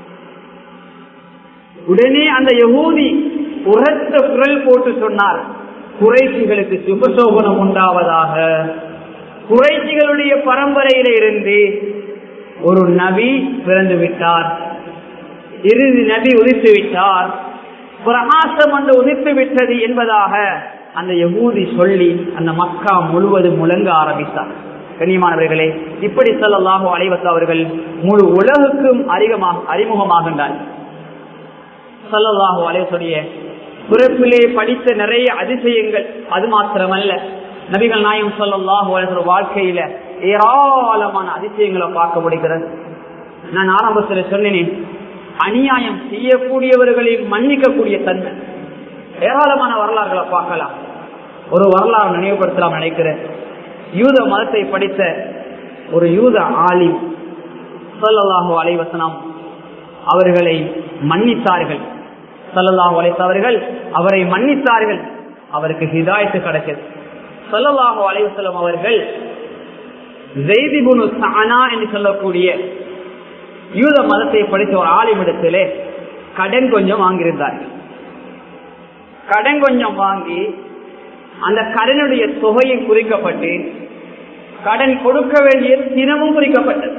உடனே அந்த யகூதி உரத்த குரல் போட்டு சொன்னார் குறைச்சிகளுக்கு சுபசோபனம் உண்டாவதாக குறைச்சிகளுடைய பரம்பரையில இருந்து ஒரு நபி பிறந்து விட்டார் இறுதி நபி உதித்து விட்டார் பிரகாசம் வந்து உதித்து விட்டது என்பதாக அந்த யகூதி சொல்லி அந்த மக்கா முழுவதும் முழங்க ஆரம்பித்தார் கண்ணியமானவர்களே இப்படி சொல்லலாக அலைவத்த அவர்கள் முழு உலகுக்கும் அதிகமாக அறிமுகமாகின்றார் சொல்லலாக அலைவத்துடைய பிறப்பிலே படித்த நிறைய அதிசயங்கள் அது மாத்திரமல்ல நபிகள் நாயம் சொல்லலாக வாழ்க்கையில ஏராளமான அதிசயங்களை பார்க்க முடிகிறது நான் ஆரம்பத்தில் சொன்னேன் அநியாயம் செய்யக்கூடியவர்களை மன்னிக்கக்கூடிய தன்மை ஏராளமான வரலாறுகளை பார்க்கலாம் ஒரு வரலாறு நினைவுபடுத்தலாம் நினைக்கிறேன் யூத மதத்தை படித்த ஒரு யூத ஆலிம் சொல்லலாஹு அலைவசனம் அவர்களை மன்னித்தார்கள் சல்லல்லாஹு அலைத்தவர்கள் அவரை மன்னித்தார்கள் அவருக்கு ஹிதாயத்து கிடைச்சது சல்லல்லாஹு அலைவசலம் அவர்கள் ஜெய்திபுனு சானா என்று சொல்லக்கூடிய யூத மதத்தை படித்த ஒரு ஆலிமிடத்திலே கடன் கொஞ்சம் வாங்கியிருந்தார்கள் கடன் கொஞ்சம் வாங்கி அந்த கடனுடைய தொகையும் குறிக்கப்பட்டு கடன் கொடுக்க வேண்டிய தினமும் குறிக்கப்பட்டது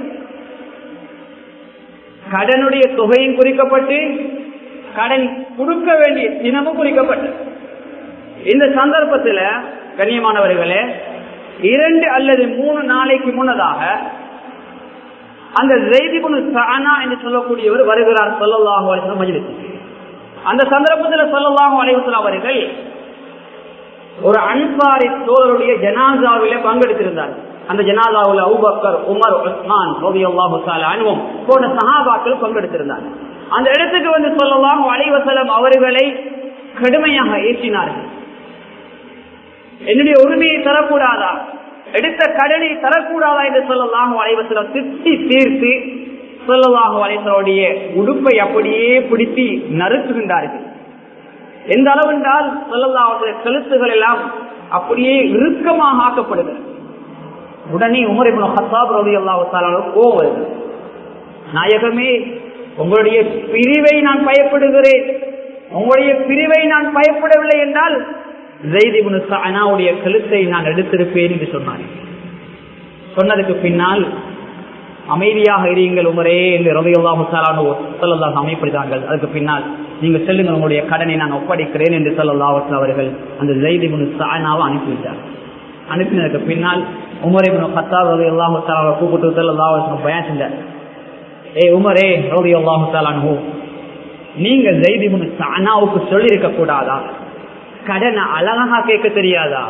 கடனுடைய தொகையும் குறிக்கப்பட்டு கடன் கொடுக்க வேண்டிய தினமும் குறிக்கப்பட்டது இந்த சந்தர்ப்பத்தில் கண்ணியமானவர்களே இரண்டு அல்லது மூணு நாளைக்கு முன்னதாக அந்த ஜெய்திபுனு சானா என்று சொல்லக்கூடியவர் வருகிறார் சொல்லல்லாஹு அலைவசம் மஜிலிஸ் அந்த சந்தர்ப்பத்தில் சொல்லல்லாஹு அலைவசம் அவர்கள் ஒரு அன்சாரி தோழருடைய ஜனாசாவில பங்கெடுத்திருந்தார் அந்த ஜனாதாவில் அவுபக்கர் உமர் உஸ்மான் அனுபவம் போன்ற சகாபாக்கள் பங்கெடுத்திருந்தார் அந்த இடத்துக்கு வந்து சொல்லலாம் அலைவசலம் அவர்களை கடுமையாக ஏற்றினார்கள் என்னுடைய உரிமையை தரக்கூடாதா எடுத்த கடனை தரக்கூடாதா என்று சொல்லலாம் அலைவசலம் திட்டி தீர்த்து சொல்லலாம் அலைவசலுடைய உடுப்பை அப்படியே பிடித்து நறுக்குகின்றார்கள் எந்த அளவு என்றால் சொல்லலாம் கழுத்துகள் எல்லாம் அப்படியே இறுக்கமாக ஆக்கப்படுகிறது உடனே உமர் ஹத்தாப் ரவி அல்லாஹால கோவது நாயகமே உங்களுடைய பிரிவை நான் பயப்படுகிறேன் உங்களுடைய பிரிவை நான் பயப்படவில்லை என்றால் அனாவுடைய கழுத்தை நான் எடுத்திருப்பேன் என்று சொன்னார் சொன்னதுக்கு பின்னால் அமைதியாக இருங்கள் உமரே என்று ரவியுல்லாஹாலான அமைப்படுத்தார்கள் அதுக்கு பின்னால் நீங்க செல்லுங்கள் உங்களுடைய கடனை நான் ஒப்படைக்கிறேன் என்று சொல்லல்லாவற்ற அவர்கள் அந்த ஜெய்திபுனு சானாவை அனுப்பிவிட்டார் அனுப்பினதுக்கு பின்னால் உமரிபுன் ஹத்தாப் ரவி அல்லாஹாலாவை கூப்பிட்டு சொல்லல்லாவற்ற பயன் செஞ்சார் ஏ உமரே ரவி அல்லாஹாலு நீங்க ஜெய்திபுனு சானாவுக்கு சொல்லியிருக்க கூடாதா கடனை அழகா கேட்க தெரியாதா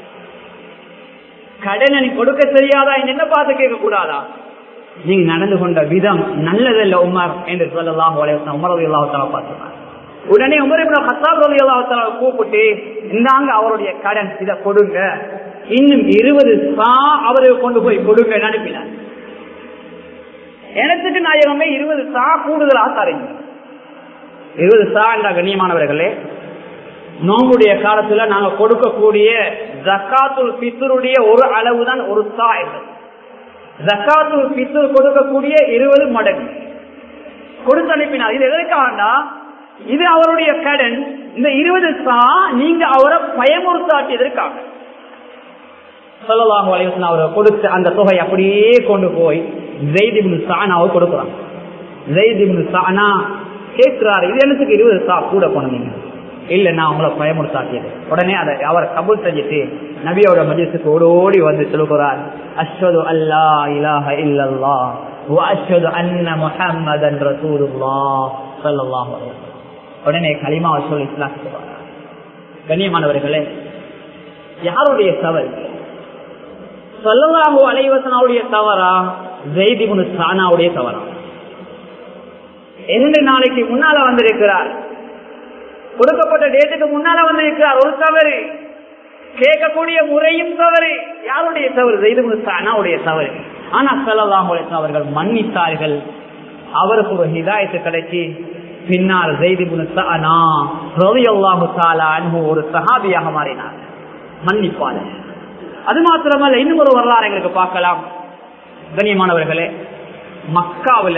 கடனை நீ கொடுக்க தெரியாதா என்ன பார்த்து கேட்க கூடாதா நீங்க நடந்து கொண்ட விதம் நல்லதல்ல உமர் என்று சொல்லலாம் உமர் அல்லாஹால பார்த்தார் உடனே உமர் ஹத்தாப் ரவி அல்லாஹால கூப்பிட்டு இந்தாங்க அவருடைய கடன் இதை கொடுங்க இன்னும் இருபது சா அவருக்கு கொண்டு போய் கொடுங்க அனுப்பினார் எனத்துக்கு நாயகமே இருபது சா கூடுதலா தரீங்க இருபது சா என்ற கண்ணியமானவர்களே நோம்புடைய காலத்துல நாங்க கொடுக்கக்கூடிய ஜக்காத்துல் பித்தருடைய ஒரு அளவு தான் ஒரு சா என்பது ஜக்காத்துல் பித்தர் கொடுக்கக்கூடிய இருபது மடங்கு கொடுத்து அனுப்பினார் இது எதற்காகண்டா இது அவருடைய கடன் இந்த இருபது சா நீங்க அவரை பயமுறுத்தாட்டியதற்காக சொல்லலாம் வலைவசன் அவரை கொடுத்து அந்த தொகை அப்படியே கொண்டு போய் ஜெய்திபின் சானாவை கொடுக்குறாங்க ஜெய்திபின் சானா கேட்கிறாரு இது எனக்கு இருபது சா கூட பண்ணுவீங்க இல்ல நான் உங்களை பயமுறுத்தாக்கியது உடனே அதை அவர் கபூல் செஞ்சுட்டு நபியோட மஜிசுக்கு ஓடோடி வந்து சொல்லுகிறார் அஸ்வது அல்லா இலாஹ இல்லல்லா அஸ்வது அன்ன முஹம்மதன் ரசூலுல்லா ஸல்லல்லாஹு அலைஹி வஸல்லம் உடனே கலிமாவை சொல்லி இஸ்லாம் கண்ணியமானவர்களே யாருடைய தவறு சொல்லலாஹு அலைவசனாவுடைய தவறா ஜெய்திபுனு சானாவுடைய தவறா இரண்டு நாளைக்கு முன்னால வந்திருக்கிறார் கொடுக்கப்பட்ட டேட்டுக்கு முன்னால வந்திருக்கிறார் ஒரு தவறு கேட்கக்கூடிய முறையும் தவறு யாருடைய தவறு ஜெய்திபுனு சானாவுடைய தவறு ஆனா சொல்லலாஹு அவர்கள் மன்னித்தார்கள் அவருக்கு ஒரு ஹிதாயத்து கிடைச்சி பின்னால் ஜெய்திபுனு சானா ரவி அல்லாஹு தாலா ஒரு சஹாபியாக மாறினார் மன்னிப்பாளர் அது மாத்திரமல்ல இன்னும் ஒரு வரலாறு எங்களுக்கு பார்க்கலாம் கண்ணியமானவர்களே மக்காவில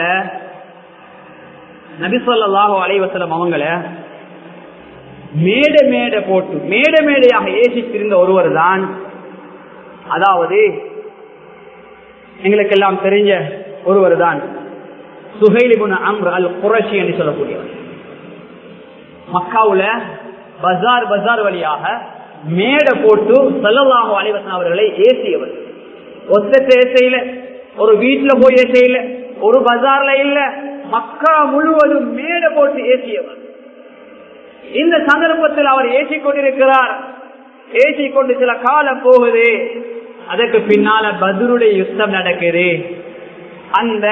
நபிசல்லாஹோ அலைவசலம் அவங்கள மேட மேட போட்டு மேட மேடையாக ஏசித்திருந்த ஒருவர் தான் அதாவது எங்களுக்கெல்லாம் தெரிஞ்ச ஒருவர் தான் சுகைலிபுன் அம்ர் அல் குரஷி என்று சொல்லக்கூடியவர் மக்காவுல பஜார் பஜார் வழியாக மேடை போட்டு செல்லலாக அலைவசன் அவர்களை ஏசியவர் ஒத்த ஏசையில ஒரு வீட்டுல போய் ஏசையில ஒரு பஜார்ல இல்ல மக்கா முழுவதும் மேடை போட்டு ஏசியவர் இந்த சந்தர்ப்பத்தில் அவர் ஏசி கொண்டிருக்கிறார் ஏசி கொண்டு சில காலம் போகுது அதற்கு பின்னால பதுருடைய யுத்தம் நடக்குது அந்த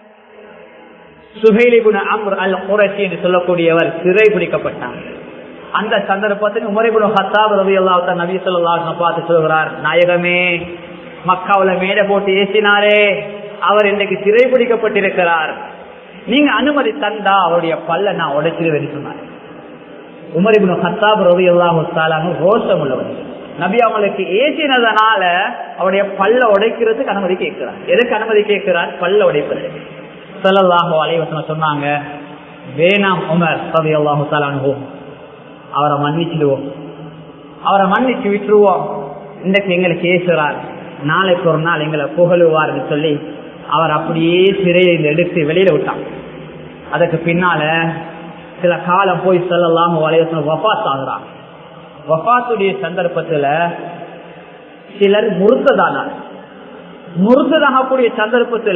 சுகைலிபுன அம்ர் அல் குரசி என்று சொல்லக்கூடியவர் சிறை பிடிக்கப்பட்டார் அந்த சந்தர்ப்பத்தில் உமரிபுல் ஹத்தாப் ரவி அல்லா நபி சொல்லா பார்த்து சொல்கிறார் நாயகமே மக்காவுல மேடை போட்டு ஏசினாரே அவர் இன்றைக்கு சிறை பிடிக்கப்பட்டிருக்கிறார் நீங்க அனுமதி தந்தா அவருடைய பல்ல நான் உடைச்சிருவேன் சொன்னார் உமரிபுல் ஹத்தாப் ரவி அல்லாஹு ரோஷம் உள்ளவர் நபி அவங்களுக்கு ஏசினதனால அவருடைய பல்ல உடைக்கிறதுக்கு அனுமதி கேட்கிறார் எதுக்கு அனுமதி கேட்கிறார் பல்ல உடைப்பது சல்லாஹோ அலைவசன சொன்னாங்க வேணாம் உமர் ரவி அல்லாஹு தாலானுவோம் அவரை மன்னிச்சிடுவோம் அவரை மன்னிச்சு விட்டுருவோம் இன்றைக்கு எங்களுக்கு ஏசுறார் நாளைக்கு ஒரு நாள் எங்களை புகழுவார்னு சொல்லி அவர் அப்படியே சிறையில் எடுத்து வெளியில விட்டான் அதுக்கு பின்னால சில காலம் போய் சொல்லலாம் வலையத்தில் வபாத் ஆகுறாங்க வபாத்துடைய சந்தர்ப்பத்துல சிலர் முறுத்ததானார் முறுத்ததாகக்கூடிய சந்தர்ப்பத்துல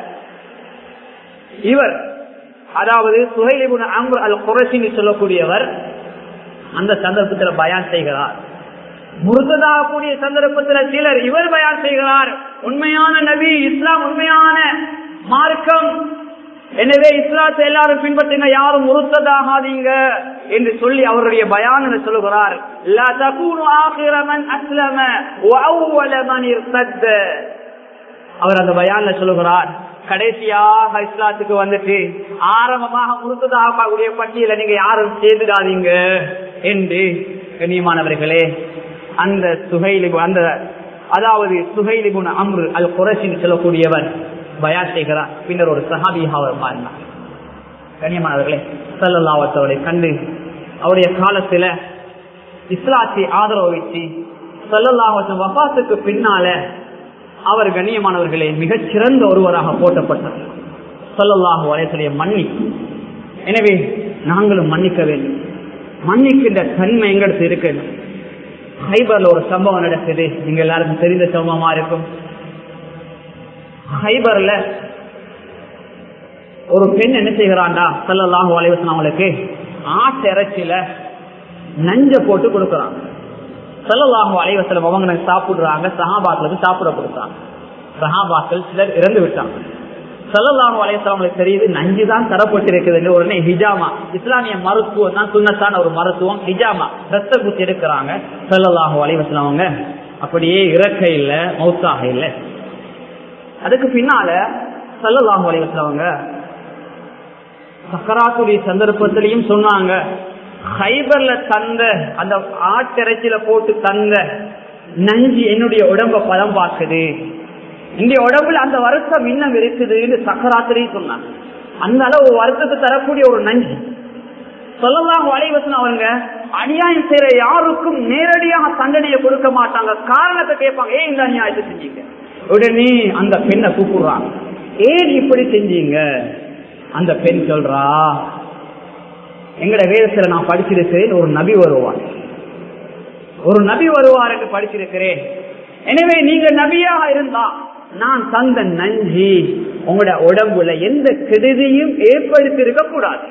இவர் அதாவது சுகைலிபுன் அம்பர் அல் குரசின்னு சொல்லக்கூடியவர் அந்த சந்தர்ப்பத்தில் பயான் செய்கிறார் முருகதாகக்கூடிய சந்தர்ப்பத்தில் சிலர் இவர் பயான் செய்கிறார் உண்மையான நபி இஸ்லாம் உண்மையான மார்க்கம் எனவே இஸ்லாத்தை எல்லாரும் பின்பற்றுங்க யாரும் முருத்ததாகாதீங்க என்று சொல்லி அவருடைய பயான சொல்லுகிறார் அவர் அந்த பயான்ல சொல்லுகிறார் கடைசியாக இஸ்லாத்துக்கு வந்துட்டு ஆரம்பமாக முழுத்ததாக பட்டியல நீங்க யாரும் சேர்ந்துடாதீங்க என்று கண்ணியமானவர்களே அந்த சுகைலிபு அந்த அதாவது சுகைலிபுன் அம்ரு அல் குரசின் சொல்லக்கூடியவர் பயா செய்கிறார் பின்னர் ஒரு சஹாபியாக அவர் மாறினார் கண்ணியமானவர்களே சல்லல்லாவத்தவரை கண்டு அவருடைய காலத்துல இஸ்லாத்தை ஆதரவு வச்சு சல்லல்லாவத்தம் வபாத்துக்கு பின்னால அவர் கண்ணியமானவர்களே மிகச் சிறந்த ஒருவராக போட்டப்பட்டார் சொல்லல்லாஹு வலையத்துடைய மன்னிப்பு எனவே நாங்களும் மன்னிக்க வேண்டும் மன்னிக்கின்ற தன்மை எங்களுக்கு இருக்கு ஹைபர்ல ஒரு சம்பவம் நடக்குது நீங்க எல்லாருக்கும் தெரிந்த சம்பவமா இருக்கும் ஹைபர்ல ஒரு பெண் என்ன செய்கிறாண்டா சல்லல்லாஹு அலைவசன் அவங்களுக்கு ஆட்டு இறைச்சியில நஞ்ச போட்டு கொடுக்குறாங்க சல்லல்லாஹு அலைவசலம் அவங்க சாப்பிடுறாங்க சஹாபாக்களுக்கு சாப்பிட கொடுத்தாங்க சஹாபாக்கள் சிலர் இறந்து விட்டாங்க சல்லல்லாஹு அலைவசலங்களுக்கு தெரியுது நஞ்சு தான் தரப்பட்டிருக்குது உடனே ஹிஜாமா இஸ்லாமிய மருத்துவம் தான் சுண்ணத்தான ஒரு மருத்துவம் ஹிஜாமா ரத்த குத்தி எடுக்கிறாங்க சல்லல்லாஹு அலைவசலம் அவங்க அப்படியே இறக்க இல்ல மௌத்தாக இல்லை அதுக்கு பின்னால சல்லல்லாஹு அலைவசலம் அவங்க சக்கராத்துடைய சந்தர்ப்பத்திலையும் சொன்னாங்க ஹைபர்ல தந்த அந்த ஆட்டிறைச்சியில போட்டு தந்த நஞ்சு என்னுடைய உடம்ப பதம் பார்க்குது இந்த உடம்புல அந்த வருத்தம் இன்னும் இருக்குதுன்னு சக்கராத்திரையும் சொன்னாங்க அந்த அளவு வருத்தத்தை தரக்கூடிய ஒரு நஞ்சு சொல்லலாம் வலைவசன் அவங்க அநியாயம் செய்யற யாருக்கும் நேரடியாக தண்டனையை கொடுக்க மாட்டாங்க காரணத்தை கேட்பாங்க ஏன் இந்த அநியாயத்தை செஞ்சீங்க உடனே அந்த பெண்ணை கூப்பிடுறாங்க ஏன் இப்படி செஞ்சீங்க அந்த பெண் சொல்றா எங்கட வேதத்துல நான் படிச்சிருக்கிறேன் ஒரு நபி வருவார் ஒரு நபி வருவார் என்று படிச்சிருக்கிறேன் எனவே நீங்க நபியாக இருந்தா நான் தந்த நஞ்சி உங்களோட உடம்புல எந்த கெடுதியும் ஏற்படுத்தி இருக்க கூடாது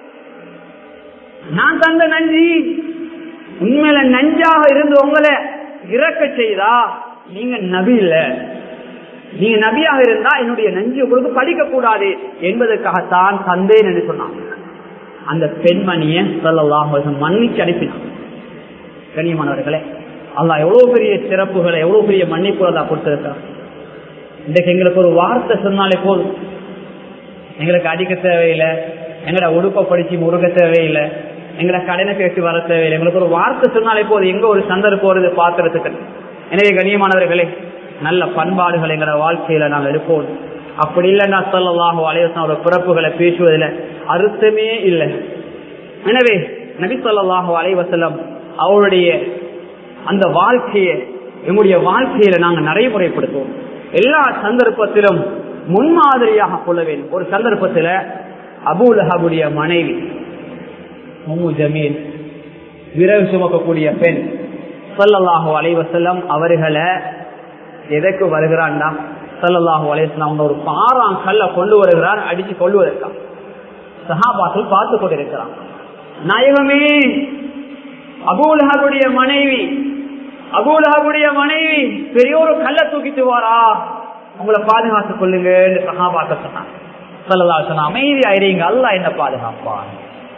நான் தந்த நஞ்சி உண்மையில நஞ்சாக இருந்து உங்களை இறக்க செய்தா நீங்க நபி இல்ல நீங்க நபியாக இருந்தா என்னுடைய நஞ்சு உங்களுக்கு படிக்க கூடாது என்பதற்காகத்தான் தந்தேன் என்று சொன்னாங்க அந்த பெண்மணிய சொல்லலாம் மன்னிச்சு அனுப்பினான் கண்ணியமானவர்களே அல்லா எவ்வளவு பெரிய சிறப்புகளை எவ்வளவு பெரிய மன்னிப்பு அல்லா கொடுத்திருக்கிறான் இன்றைக்கு எங்களுக்கு ஒரு வார்த்தை சொன்னாலே போதும் எங்களுக்கு அடிக்க தேவையில்லை எங்களோட உடுப்பை படிச்சு முருக தேவையில்லை எங்களை கடனை கேட்டு வர தேவையில்லை எங்களுக்கு ஒரு வார்த்தை சொன்னாலே போதும் எங்க ஒரு சந்தர்ப்பம் வருது பாத்திரத்துக்கு எனவே கண்ணியமானவர்களே நல்ல பண்பாடுகள் எங்களோட வாழ்க்கையில நாங்கள் எடுப்போம் அப்படி இல்லைன்னா சொல்லலாம் அலையசனோட பிறப்புகளை பேசுவதில் அர்த்தமே இல்லை எனவே நபி சொல்லாஹு அலைவசலம் அவருடைய அந்த வாழ்க்கையை எங்களுடைய வாழ்க்கையில நாங்கள் நடைமுறைப்படுத்துவோம் எல்லா சந்தர்ப்பத்திலும் முன்மாதிரியாக கொள்ள வேண்டும் ஒரு சந்தர்ப்பத்தில் அபூலஹபுடைய மனைவி மும்மு ஜமீல் விரவு சுமக்கக்கூடிய பெண் சொல்லல்லாஹு அலைவசல்லம் அவர்களை எதற்கு வருகிறான்டா சல்லல்லாஹு அலையம் ஒரு பாறாம் கல்ல கொண்டு வருகிறார் அடிச்சு கொள்வதற்கா சஹாபாக்கள் பார்த்து கொண்டிருக்கிறான் நாயகமே அபூலஹாவுடைய மனைவி அபூலஹாவுடைய மனைவி பெரிய ஒரு கல்ல தூக்கிட்டு வாரா உங்களை பாதுகாத்துக் கொள்ளுங்க சஹாபாக்க சொன்னாங்க சொல்லலா சொன்னா அமைதி ஆயிரீங்க அல்ல என்ன பாதுகாப்பான்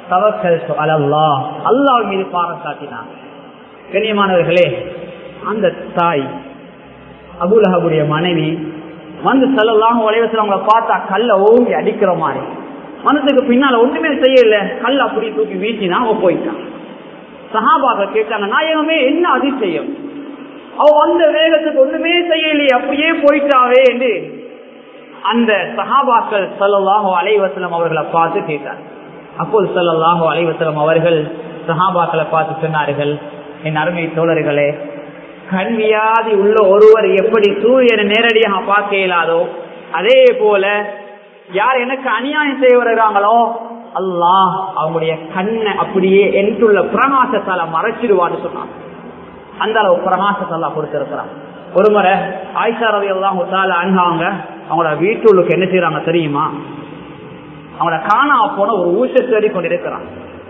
தவக்கல் அலல்லா அல்லாஹ் மீது பாரம் காட்டினான் கண்ணியமானவர்களே அந்த தாய் அபுலஹபுடைய மனைவி வந்து செல்லலாம் உலகத்தில் அவங்கள பார்த்தா கல்ல ஓங்கி அடிக்கிற மாதிரி மனசுக்கு பின்னால ஒண்ணுமே செய்யல கல் அப்படி தூக்கி வீசினா அவ போயிட்டான் சஹாபாக கேட்டாங்க நாயகமே என்ன அதிசயம் அவ வந்த வேகத்துக்கு ஒண்ணுமே செய்யலையே அப்படியே போயிட்டாவே என்று அந்த சஹாபாக்கள் சல்லாஹோ அலைவசலம் அவர்களை பார்த்து கேட்டார் அப்போது சல்லாஹோ அலைவசலம் அவர்கள் சஹாபாக்களை பார்த்து சொன்னார்கள் என் அருமை தோழர்களே கண்வியாதி உள்ள ஒருவர் எப்படி சூரியனை நேரடியாக பார்க்க இயலாதோ அதே போல யார் எனக்கு அநியாயம் செய்ய வருகிறாங்களோ அல்லாஹ் அவங்களுடைய கண்ணை அப்படியே என்றுள்ள பிரகாசத்தால மறைச்சிடுவான்னு சொன்னாங்க அந்த அளவு பிரகாசத்தால கொடுத்திருக்கிறான் ஒரு முறை ஆயிஷா ரவி எல்லாம் அணுகாங்க அவங்களோட வீட்டுள்ளுக்கு என்ன செய்யறாங்க தெரியுமா அவங்கள காணா போன ஒரு ஊச தேடி கொண்டிருக்கிறான்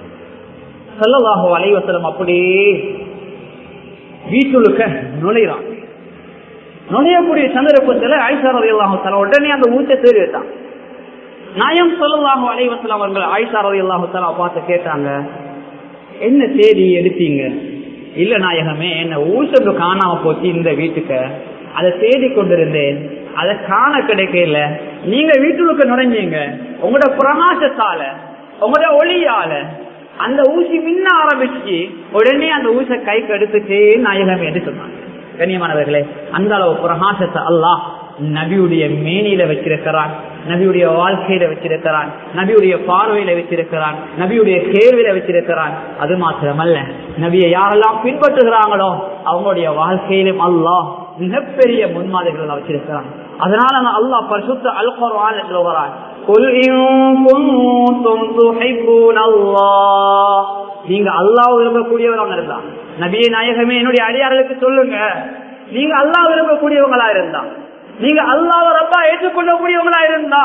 செல்லதாக அலைவசலம் அப்படியே வீட்டுள்ளுக்க நுழைறான் நுழையக்கூடிய சந்தர்ப்பத்தில் ஆயிஷா ரவி எல்லாம் உடனே அந்த ஊச தேடி வைத்தான் நாயம் சொல்லலாக அலைவசலம் அவர்கள் ஆயிஷா ரவி அல்லாஹால பார்த்து கேட்டாங்க என்ன தேதி எடுத்தீங்க இல்ல நாயகமே என்ன ஊசத்து காணாம போச்சு இந்த வீட்டுக்கு அதை தேடி கொண்டிருந்தேன் அதை காண கிடைக்கல நீங்க வீட்டுக்கு நுழைஞ்சீங்க உங்களோட பிரகாசத்தால உங்களோட ஒளியால அந்த ஊசி மின்ன ஆரம்பிச்சு உடனே அந்த ஊசை கைக்கு எடுத்துட்டே நாயகம் என்று சொன்னாங்க கண்ணியமானவர்களே அந்த அளவு பிரகாசத்தை அல்லாஹ் நபியுடைய மேனியில வச்சிருக்கிறான் நபியுடைய வாழ்க்கையில வச்சிருக்கிறான் நபியுடைய பார்வையில வச்சிருக்கிறான் நபியுடைய கேள்வியில வச்சிருக்கிறான் அது மாத்திரமல்ல நபியை யாரெல்லாம் பின்பற்றுகிறாங்களோ அவங்களுடைய வாழ்க்கையிலும் அல்லாஹ் மிகப்பெரிய முன்மாதிரிகள் வச்சிருக்கிறான் அதனால நான் அல்லாஹ் பரிசுத்த அல் குர்ஆன் சொல்கிறான் قل إن كنتم تحبون الله நீங்க அல்லாஹ் விரும்பக்கூடியவராக இருந்தா நபிய நாயகமே என்னுடைய அடியார்களுக்கு சொல்லுங்க நீங்க அல்லாஹ் விரும்பக்கூடியவங்களா இருந்தா நீங்க அல்லாஹ் ரப்பா ஏற்றுக்கொள்ளக்கூடியவங்களா இருந்தா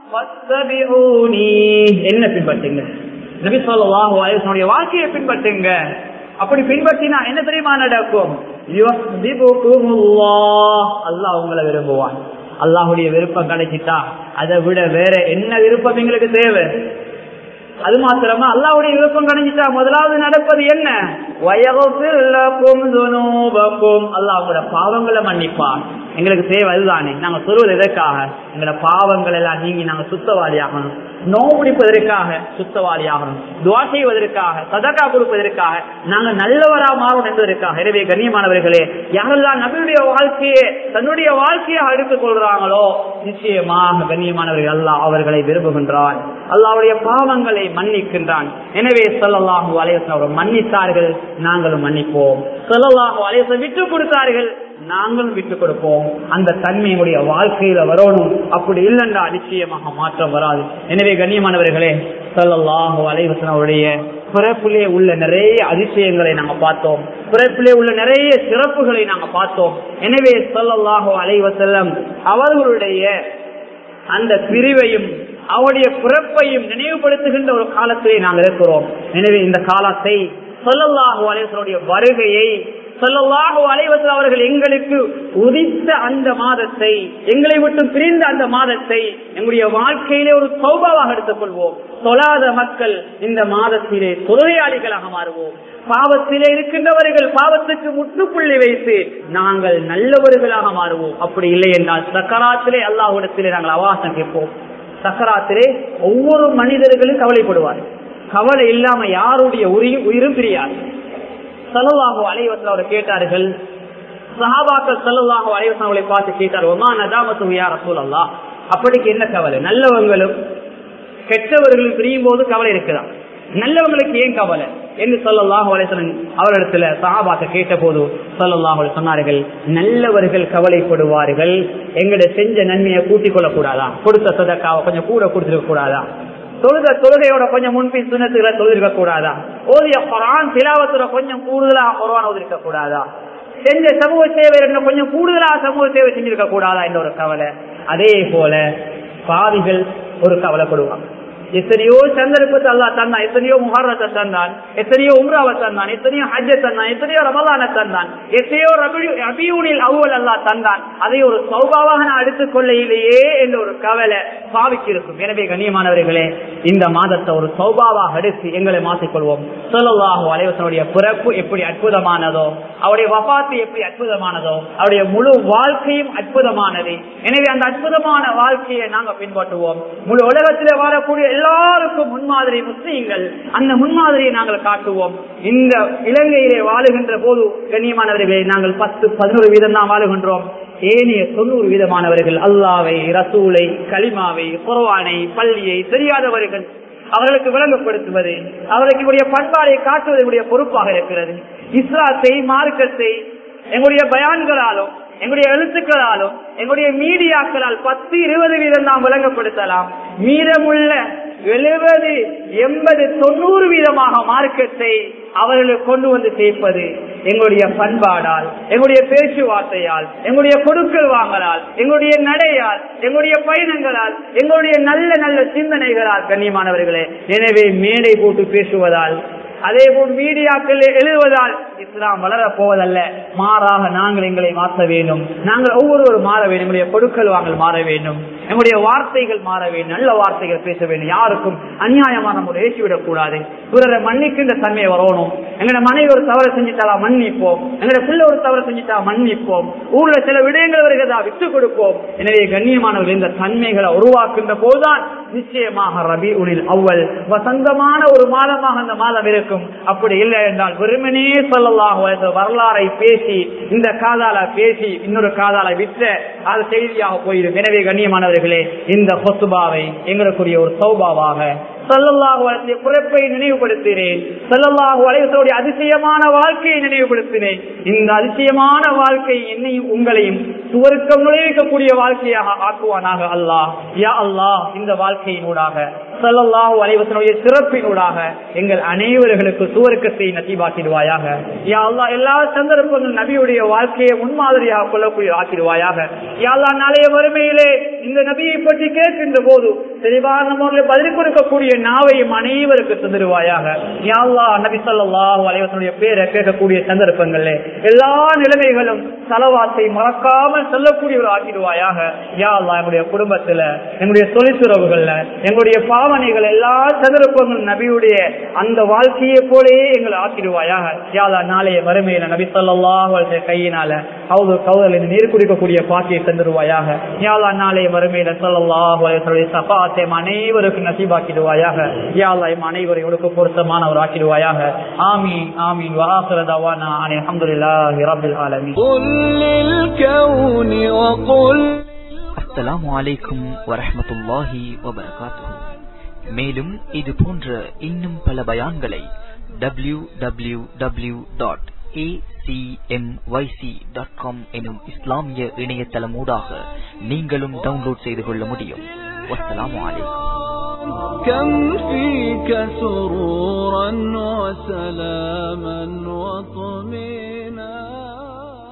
என்ன பின்பற்றுங்க நபி சொல்லாஹு அலிஸ்வனுடைய வாழ்க்கையை பின்பற்றுங்க அப்படி பின்பற்றினா என்ன தெரியுமா நடக்கும் அல்லாஹ் உங்களை விரும்புவான் அல்லாஹுடைய விருப்பம் கிடைச்சிட்டா அதை விட வேற என்ன விருப்பம் எங்களுக்கு தேவை அது மாத்திரமா அல்லாவுடைய விருப்பம் கிடைச்சிட்டா முதலாவது நடப்பது என்ன அல்லாஹோட பாவங்களை மன்னிப்பான் எங்களுக்கு தேவை அதுதானே நாங்க சொல்வது எதற்காக எங்களோட பாவங்கள் எல்லாம் நீங்கி நாங்க சுத்தவாளி ஆகணும் நோவு பிடிப்பதற்காக சுத்தவாளி ஆகணும் துவா செய்வதற்காக சதக்கா கொடுப்பதற்காக நாங்க நல்லவரா மாறணும் என்பதற்காக எனவே கண்ணியமானவர்களே யாரெல்லாம் நபியுடைய வாழ்க்கையை தன்னுடைய வாழ்க்கையாக எடுத்துக் கொள்றாங்களோ நிச்சயமாக கண்ணியமானவர்கள் அல்லாஹ் அவர்களை விரும்புகின்றான் அல்லாவுடைய பாவங்களை மன்னிக்கின்றான் எனவே சொல்லலாஹு அலையசன் அவர் மன்னித்தார்கள் நாங்களும் மன்னிப்போம் சொல்லலாஹு அலையசன் விட்டு கொடுத்தார்கள் நாங்களும் விட்டுக் கொடுப்போம் அந்த தன்மையுடைய வாழ்க்கையில வரணும் அப்படி இல்லைன்றா நிச்சயமாக மாற்றம் வராது எனவே கண்ணியமானவர்களே சொல்லலாஹு அலைவசன் அவருடைய பிறப்பிலே உள்ள நிறைய அதிசயங்களை நாங்க பார்த்தோம் பிறப்பிலே உள்ள நிறைய சிறப்புகளை நாங்க பார்த்தோம் எனவே சொல்லலாஹு அலைவசல்லம் அவர்களுடைய அந்த பிரிவையும் அவருடைய பிறப்பையும் நினைவுபடுத்துகின்ற ஒரு காலத்திலே நாங்கள் இருக்கிறோம் எனவே இந்த காலத்தை சொல்லல்லாஹு அலைவசனுடைய வருகையை சொல்லல்லாஹு அலைவசல் அவர்கள் எங்களுக்கு உதித்த அந்த மாதத்தை எங்களை விட்டு பிரிந்த அந்த மாதத்தை எங்களுடைய வாழ்க்கையிலே ஒரு சௌபாவாக எடுத்துக் கொள்வோம் தொழாத மக்கள் இந்த மாதத்திலே தொழுகையாளிகளாக மாறுவோம் பாவத்திலே இருக்கின்றவர்கள் பாவத்துக்கு முற்றுப்புள்ளி வைத்து நாங்கள் நல்லவர்களாக மாறுவோம் அப்படி இல்லை என்றால் சக்கராத்திலே அல்லாஹிடத்திலே நாங்கள் அவகாசம் கேட்போம் சக்கராத்திலே ஒவ்வொரு மனிதர்களும் கவலைப்படுவார் கவலை இல்லாம யாருடைய உயிரும் உயிரும் பிரியாது சலவாக அலைவசல் அவர் கேட்டார்கள் சஹாபாக்கள் சலவாக அலைவசன் அவளை பார்த்து கேட்டார் ஒமா நதாமத்து யார் ரசூலல்லா அப்படிக்கு என்ன கவலை நல்லவங்களும் கெட்டவர்களும் பிரியும் போது கவலை இருக்குதான் நல்லவங்களுக்கு ஏன் கவலை என்று சொல்லல்லாஹு அலைசன் அவரிடத்துல சஹாபாக்க கேட்ட போது சொல்லல்லாஹு சொன்னார்கள் நல்லவர்கள் கவலைப்படுவார்கள் எங்கட செஞ்ச நன்மையை கூட்டிக் கொள்ளக்கூடாதா கொடுத்த சதக்காவை கொஞ்சம் கூட கொடுத்துருக்க கூடாதா தொழுத தொழுகையோட கொஞ்சம் முன்பின் சுனத்துகளை தொழுதிருக்க கூடாதா ஓதிய குரான் திலாவத்துல கொஞ்சம் கூடுதலா குரான் ஓதிருக்க கூடாதா செஞ்ச சமூக சேவை இன்னும் கொஞ்சம் கூடுதலா சமூக சேவை செஞ்சிருக்க கூடாதா என்ற ஒரு கவலை அதே போல பாவிகள் ஒரு கவலைப்படுவாங்க எத்தனையோ சந்தர்ப்பத்தை அல்லாஹ் தந்தான் எத்தனையோ முஹர்ரத்தை தந்தான் எத்தனையோ உம்ராவை தந்தான் எத்தனையோ ஹஜ்ஜை தந்தான் எத்தனையோ ரமலானை தந்தான் எத்தனையோ ரபி- ரபியூனில் அவ்வல் அல்லாஹ் தந்தான் அதை ஒரு சௌபாவாக நான் எடுத்துக் கொள்ளையிலேயே என்ற ஒரு கவலை பாவிக்கு இருக்கும் எனவே கண்ணியமானவர்களே இந்த மாதத்தை ஒரு சௌபாவாக எடுத்து எங்களை மாற்றிக்கொள்வோம் சொல்லலாக அலைவசனுடைய பிறப்பு எப்படி அற்புதமானதோ அவருடைய வபாத்து எப்படி அற்புதமானதோ அவருடைய முழு வாழ்க்கையும் அற்புதமானது எனவே அந்த அற்புதமான வாழ்க்கையை நாங்கள் பின்பற்றுவோம் முழு உலகத்திலே வாழக்கூடிய எல்லாருக்கும் முன்மாதிரி முஸ்லீம்கள் அந்த முன்மாதிரியை நாங்கள் காட்டுவோம் இந்த இலங்கையிலே வாழுகின்ற போது கண்ணியமானவர்களே நாங்கள் பத்து பதினோரு வீதம் தான் வாழுகின்றோம் ஏனைய தொண்ணூறு வீதமானவர்கள் அல்லாவை ரசூலை கலிமாவை குர்ஆனை பள்ளியை தெரியாதவர்கள் அவர்களுக்கு விளங்கப்படுத்துவது அவர்களுக்கு இவருடைய பண்பாடை காட்டுவது இவருடைய பொறுப்பாக இருக்கிறது இஸ்லாத்தை மார்க்கத்தை எங்களுடைய பயான்களாலும் எங்களுடைய எழுத்துக்களாலும் எங்களுடைய மீடியாக்களால் பத்து இருபது வீதம் நாம் விளங்கப்படுத்தலாம் மீதமுள்ள எழுபது எண்பது தொண்ணூறு வீதமாக மார்க்கத்தை அவர்களுக்கு கொண்டு வந்து சேர்ப்பது எங்களுடைய பண்பாடால் எங்களுடைய பேச்சுவார்த்தையால் எங்களுடைய கொடுக்கல் வாங்கலால் எங்களுடைய நடையால் எங்களுடைய பயணங்களால் எங்களுடைய நல்ல நல்ல சிந்தனைகளால் கண்ணியமானவர்களே எனவே மேடை போட்டு பேசுவதால் அதே போல் மீடியாக்கள் எழுதுவதால் இஸ்லாம் வளரப் போவதல்ல மாறாக நாங்கள் எங்களை மாற்ற வேண்டும் நாங்கள் ஒவ்வொருவரும் மாற வேண்டும் எங்களுடைய கொடுக்கல் வாங்கல் மாற வேண்டும் எங்களுடைய வார்த்தைகள் மாற வேண்டும் நல்ல வார்த்தைகள் பேச வேண்டும் யாருக்கும் அநியாயமான முறை ஏற்றிவிடக் கூடாது பிறரை மன்னிக்கின்ற தன்மை வரணும் எங்களோட மனைவி ஒரு தவறு செஞ்சுட்டாலா மன்னிப்போம் எங்களோட பிள்ளை ஒரு தவறு செஞ்சுட்டா மன்னிப்போம் ஊர்ல சில விடயங்கள் வருகிறதா விட்டு கொடுப்போம் எனவே கண்ணியமானவர்கள் இந்த தன்மைகளை உருவாக்குகின்ற போதுதான் நிச்சயமாக ரபி உளில் அவ்வல் வசந்தமான ஒரு மாதமாக அந்த மாதம் இருக்கும் அப்படி இல்லை என்றால் வெறுமனே சொல்லலாம் வரலாறை பேசி இந்த காதால பேசி இன்னொரு காதால விற்ற அது செய்தியாக போயிடும் எனவே கண்ணியமானவர்களே இந்த கொத்துபாவை எங்களுக்குரிய ஒரு சௌபாவாக சல்லல்லாஹு அலைஹி பிறப்பை நினைவுபடுத்தினேன் சல்லல்லாஹு அலைஹி அதிசயமான வாழ்க்கையை நினைவுபடுத்தினேன் இந்த அதிசயமான வாழ்க்கை என்னையும் உங்களையும் சுவருக்கம் நுழைவிக்கக்கூடிய வாழ்க்கையாக ஆக்குவானாக அல்லாஹ் யா அல்லாஹ் இந்த வாழ்க்கையினூடாக சல்லல்லாஹு அலைவசனுடைய சிறப்பினூடாக எங்கள் அனைவர்களுக்கு சுவர்க்கத்தை நசீபாக்கிடுவாயாக யா அல்லாஹ் எல்லா சந்தர்ப்பங்களும் நபியுடைய வாழ்க்கையை முன்மாதிரியாக கொள்ளக்கூடிய ஆக்கிடுவாயாக யா அல்லாஹ் நாளைய வறுமையிலே இந்த நபியை பற்றி கேட்கின்ற போது தெளிவான முறையில் பதில் கொடுக்கக்கூடிய நாவையும் அனைவருக்கு தந்துடுவாயாக யா அல்லாஹ் நபி ஸல்லல்லாஹு அலைஹி வஸல்லம் பேரை கேட்கக்கூடிய சந்தர்ப்பங்கள்ல எல்லா நிலைமைகளும் தலவாத்தை மறக்காமல் சொல்லக்கூடிய ஒரு ஆக்கிடுவாயாக யா அல்லாஹ் எங்களுடைய குடும்பத்துல எங்களுடைய தொழிற்துறவுகள்ல எங்களுடைய பாவனைகள் எல்லா சந்தர்ப்பங்களும் நபியுடைய அந்த வாழ்க்கையை போலயே எங்களை ஆக்கிடுவாயாக யா அல்லாஹ் நாளைய வறுமையில நபி ஸல்லல்லாஹு அலைஹி வஸல்லம் கையினால அவது கவுதல் நீர் குடிக்கக்கூடிய பாக்கியை தந்துடுவாயாக யா அல்லாஹ் நாளைய வறுமையில ஸல்லல்லாஹு அலைஹி வஸல்லம் சஃபாத்தை அனைவருக்கும் நசீபாக்கிடுவாயாக யா அல்லாஹ் எம் அனைவரையும் பொருத்தமான ஒரு ஆக்கிடுவாயாக ஆமீன் ஆமீன் வராசுர தவானா அனி அல்ஹம்துலில்லாஹி ரப்பில் ஆலமீன் قل للكون وقل அஸ்ஸலாமு அலைக்கும் வரஹ்மத்துல்லாஹி வபரகாத்துஹு மேலும் இது போன்ற இன்னும் பல பயான்களை W W W dot dot com எனும் இஸ்லாமிய இணையதளமூடாக நீங்களும் டவுன்லோட் செய்து கொள்ள முடியும் வஸ்ஸலாமு அலைக்கும் كم فيك سرورا وسلاما وطمينا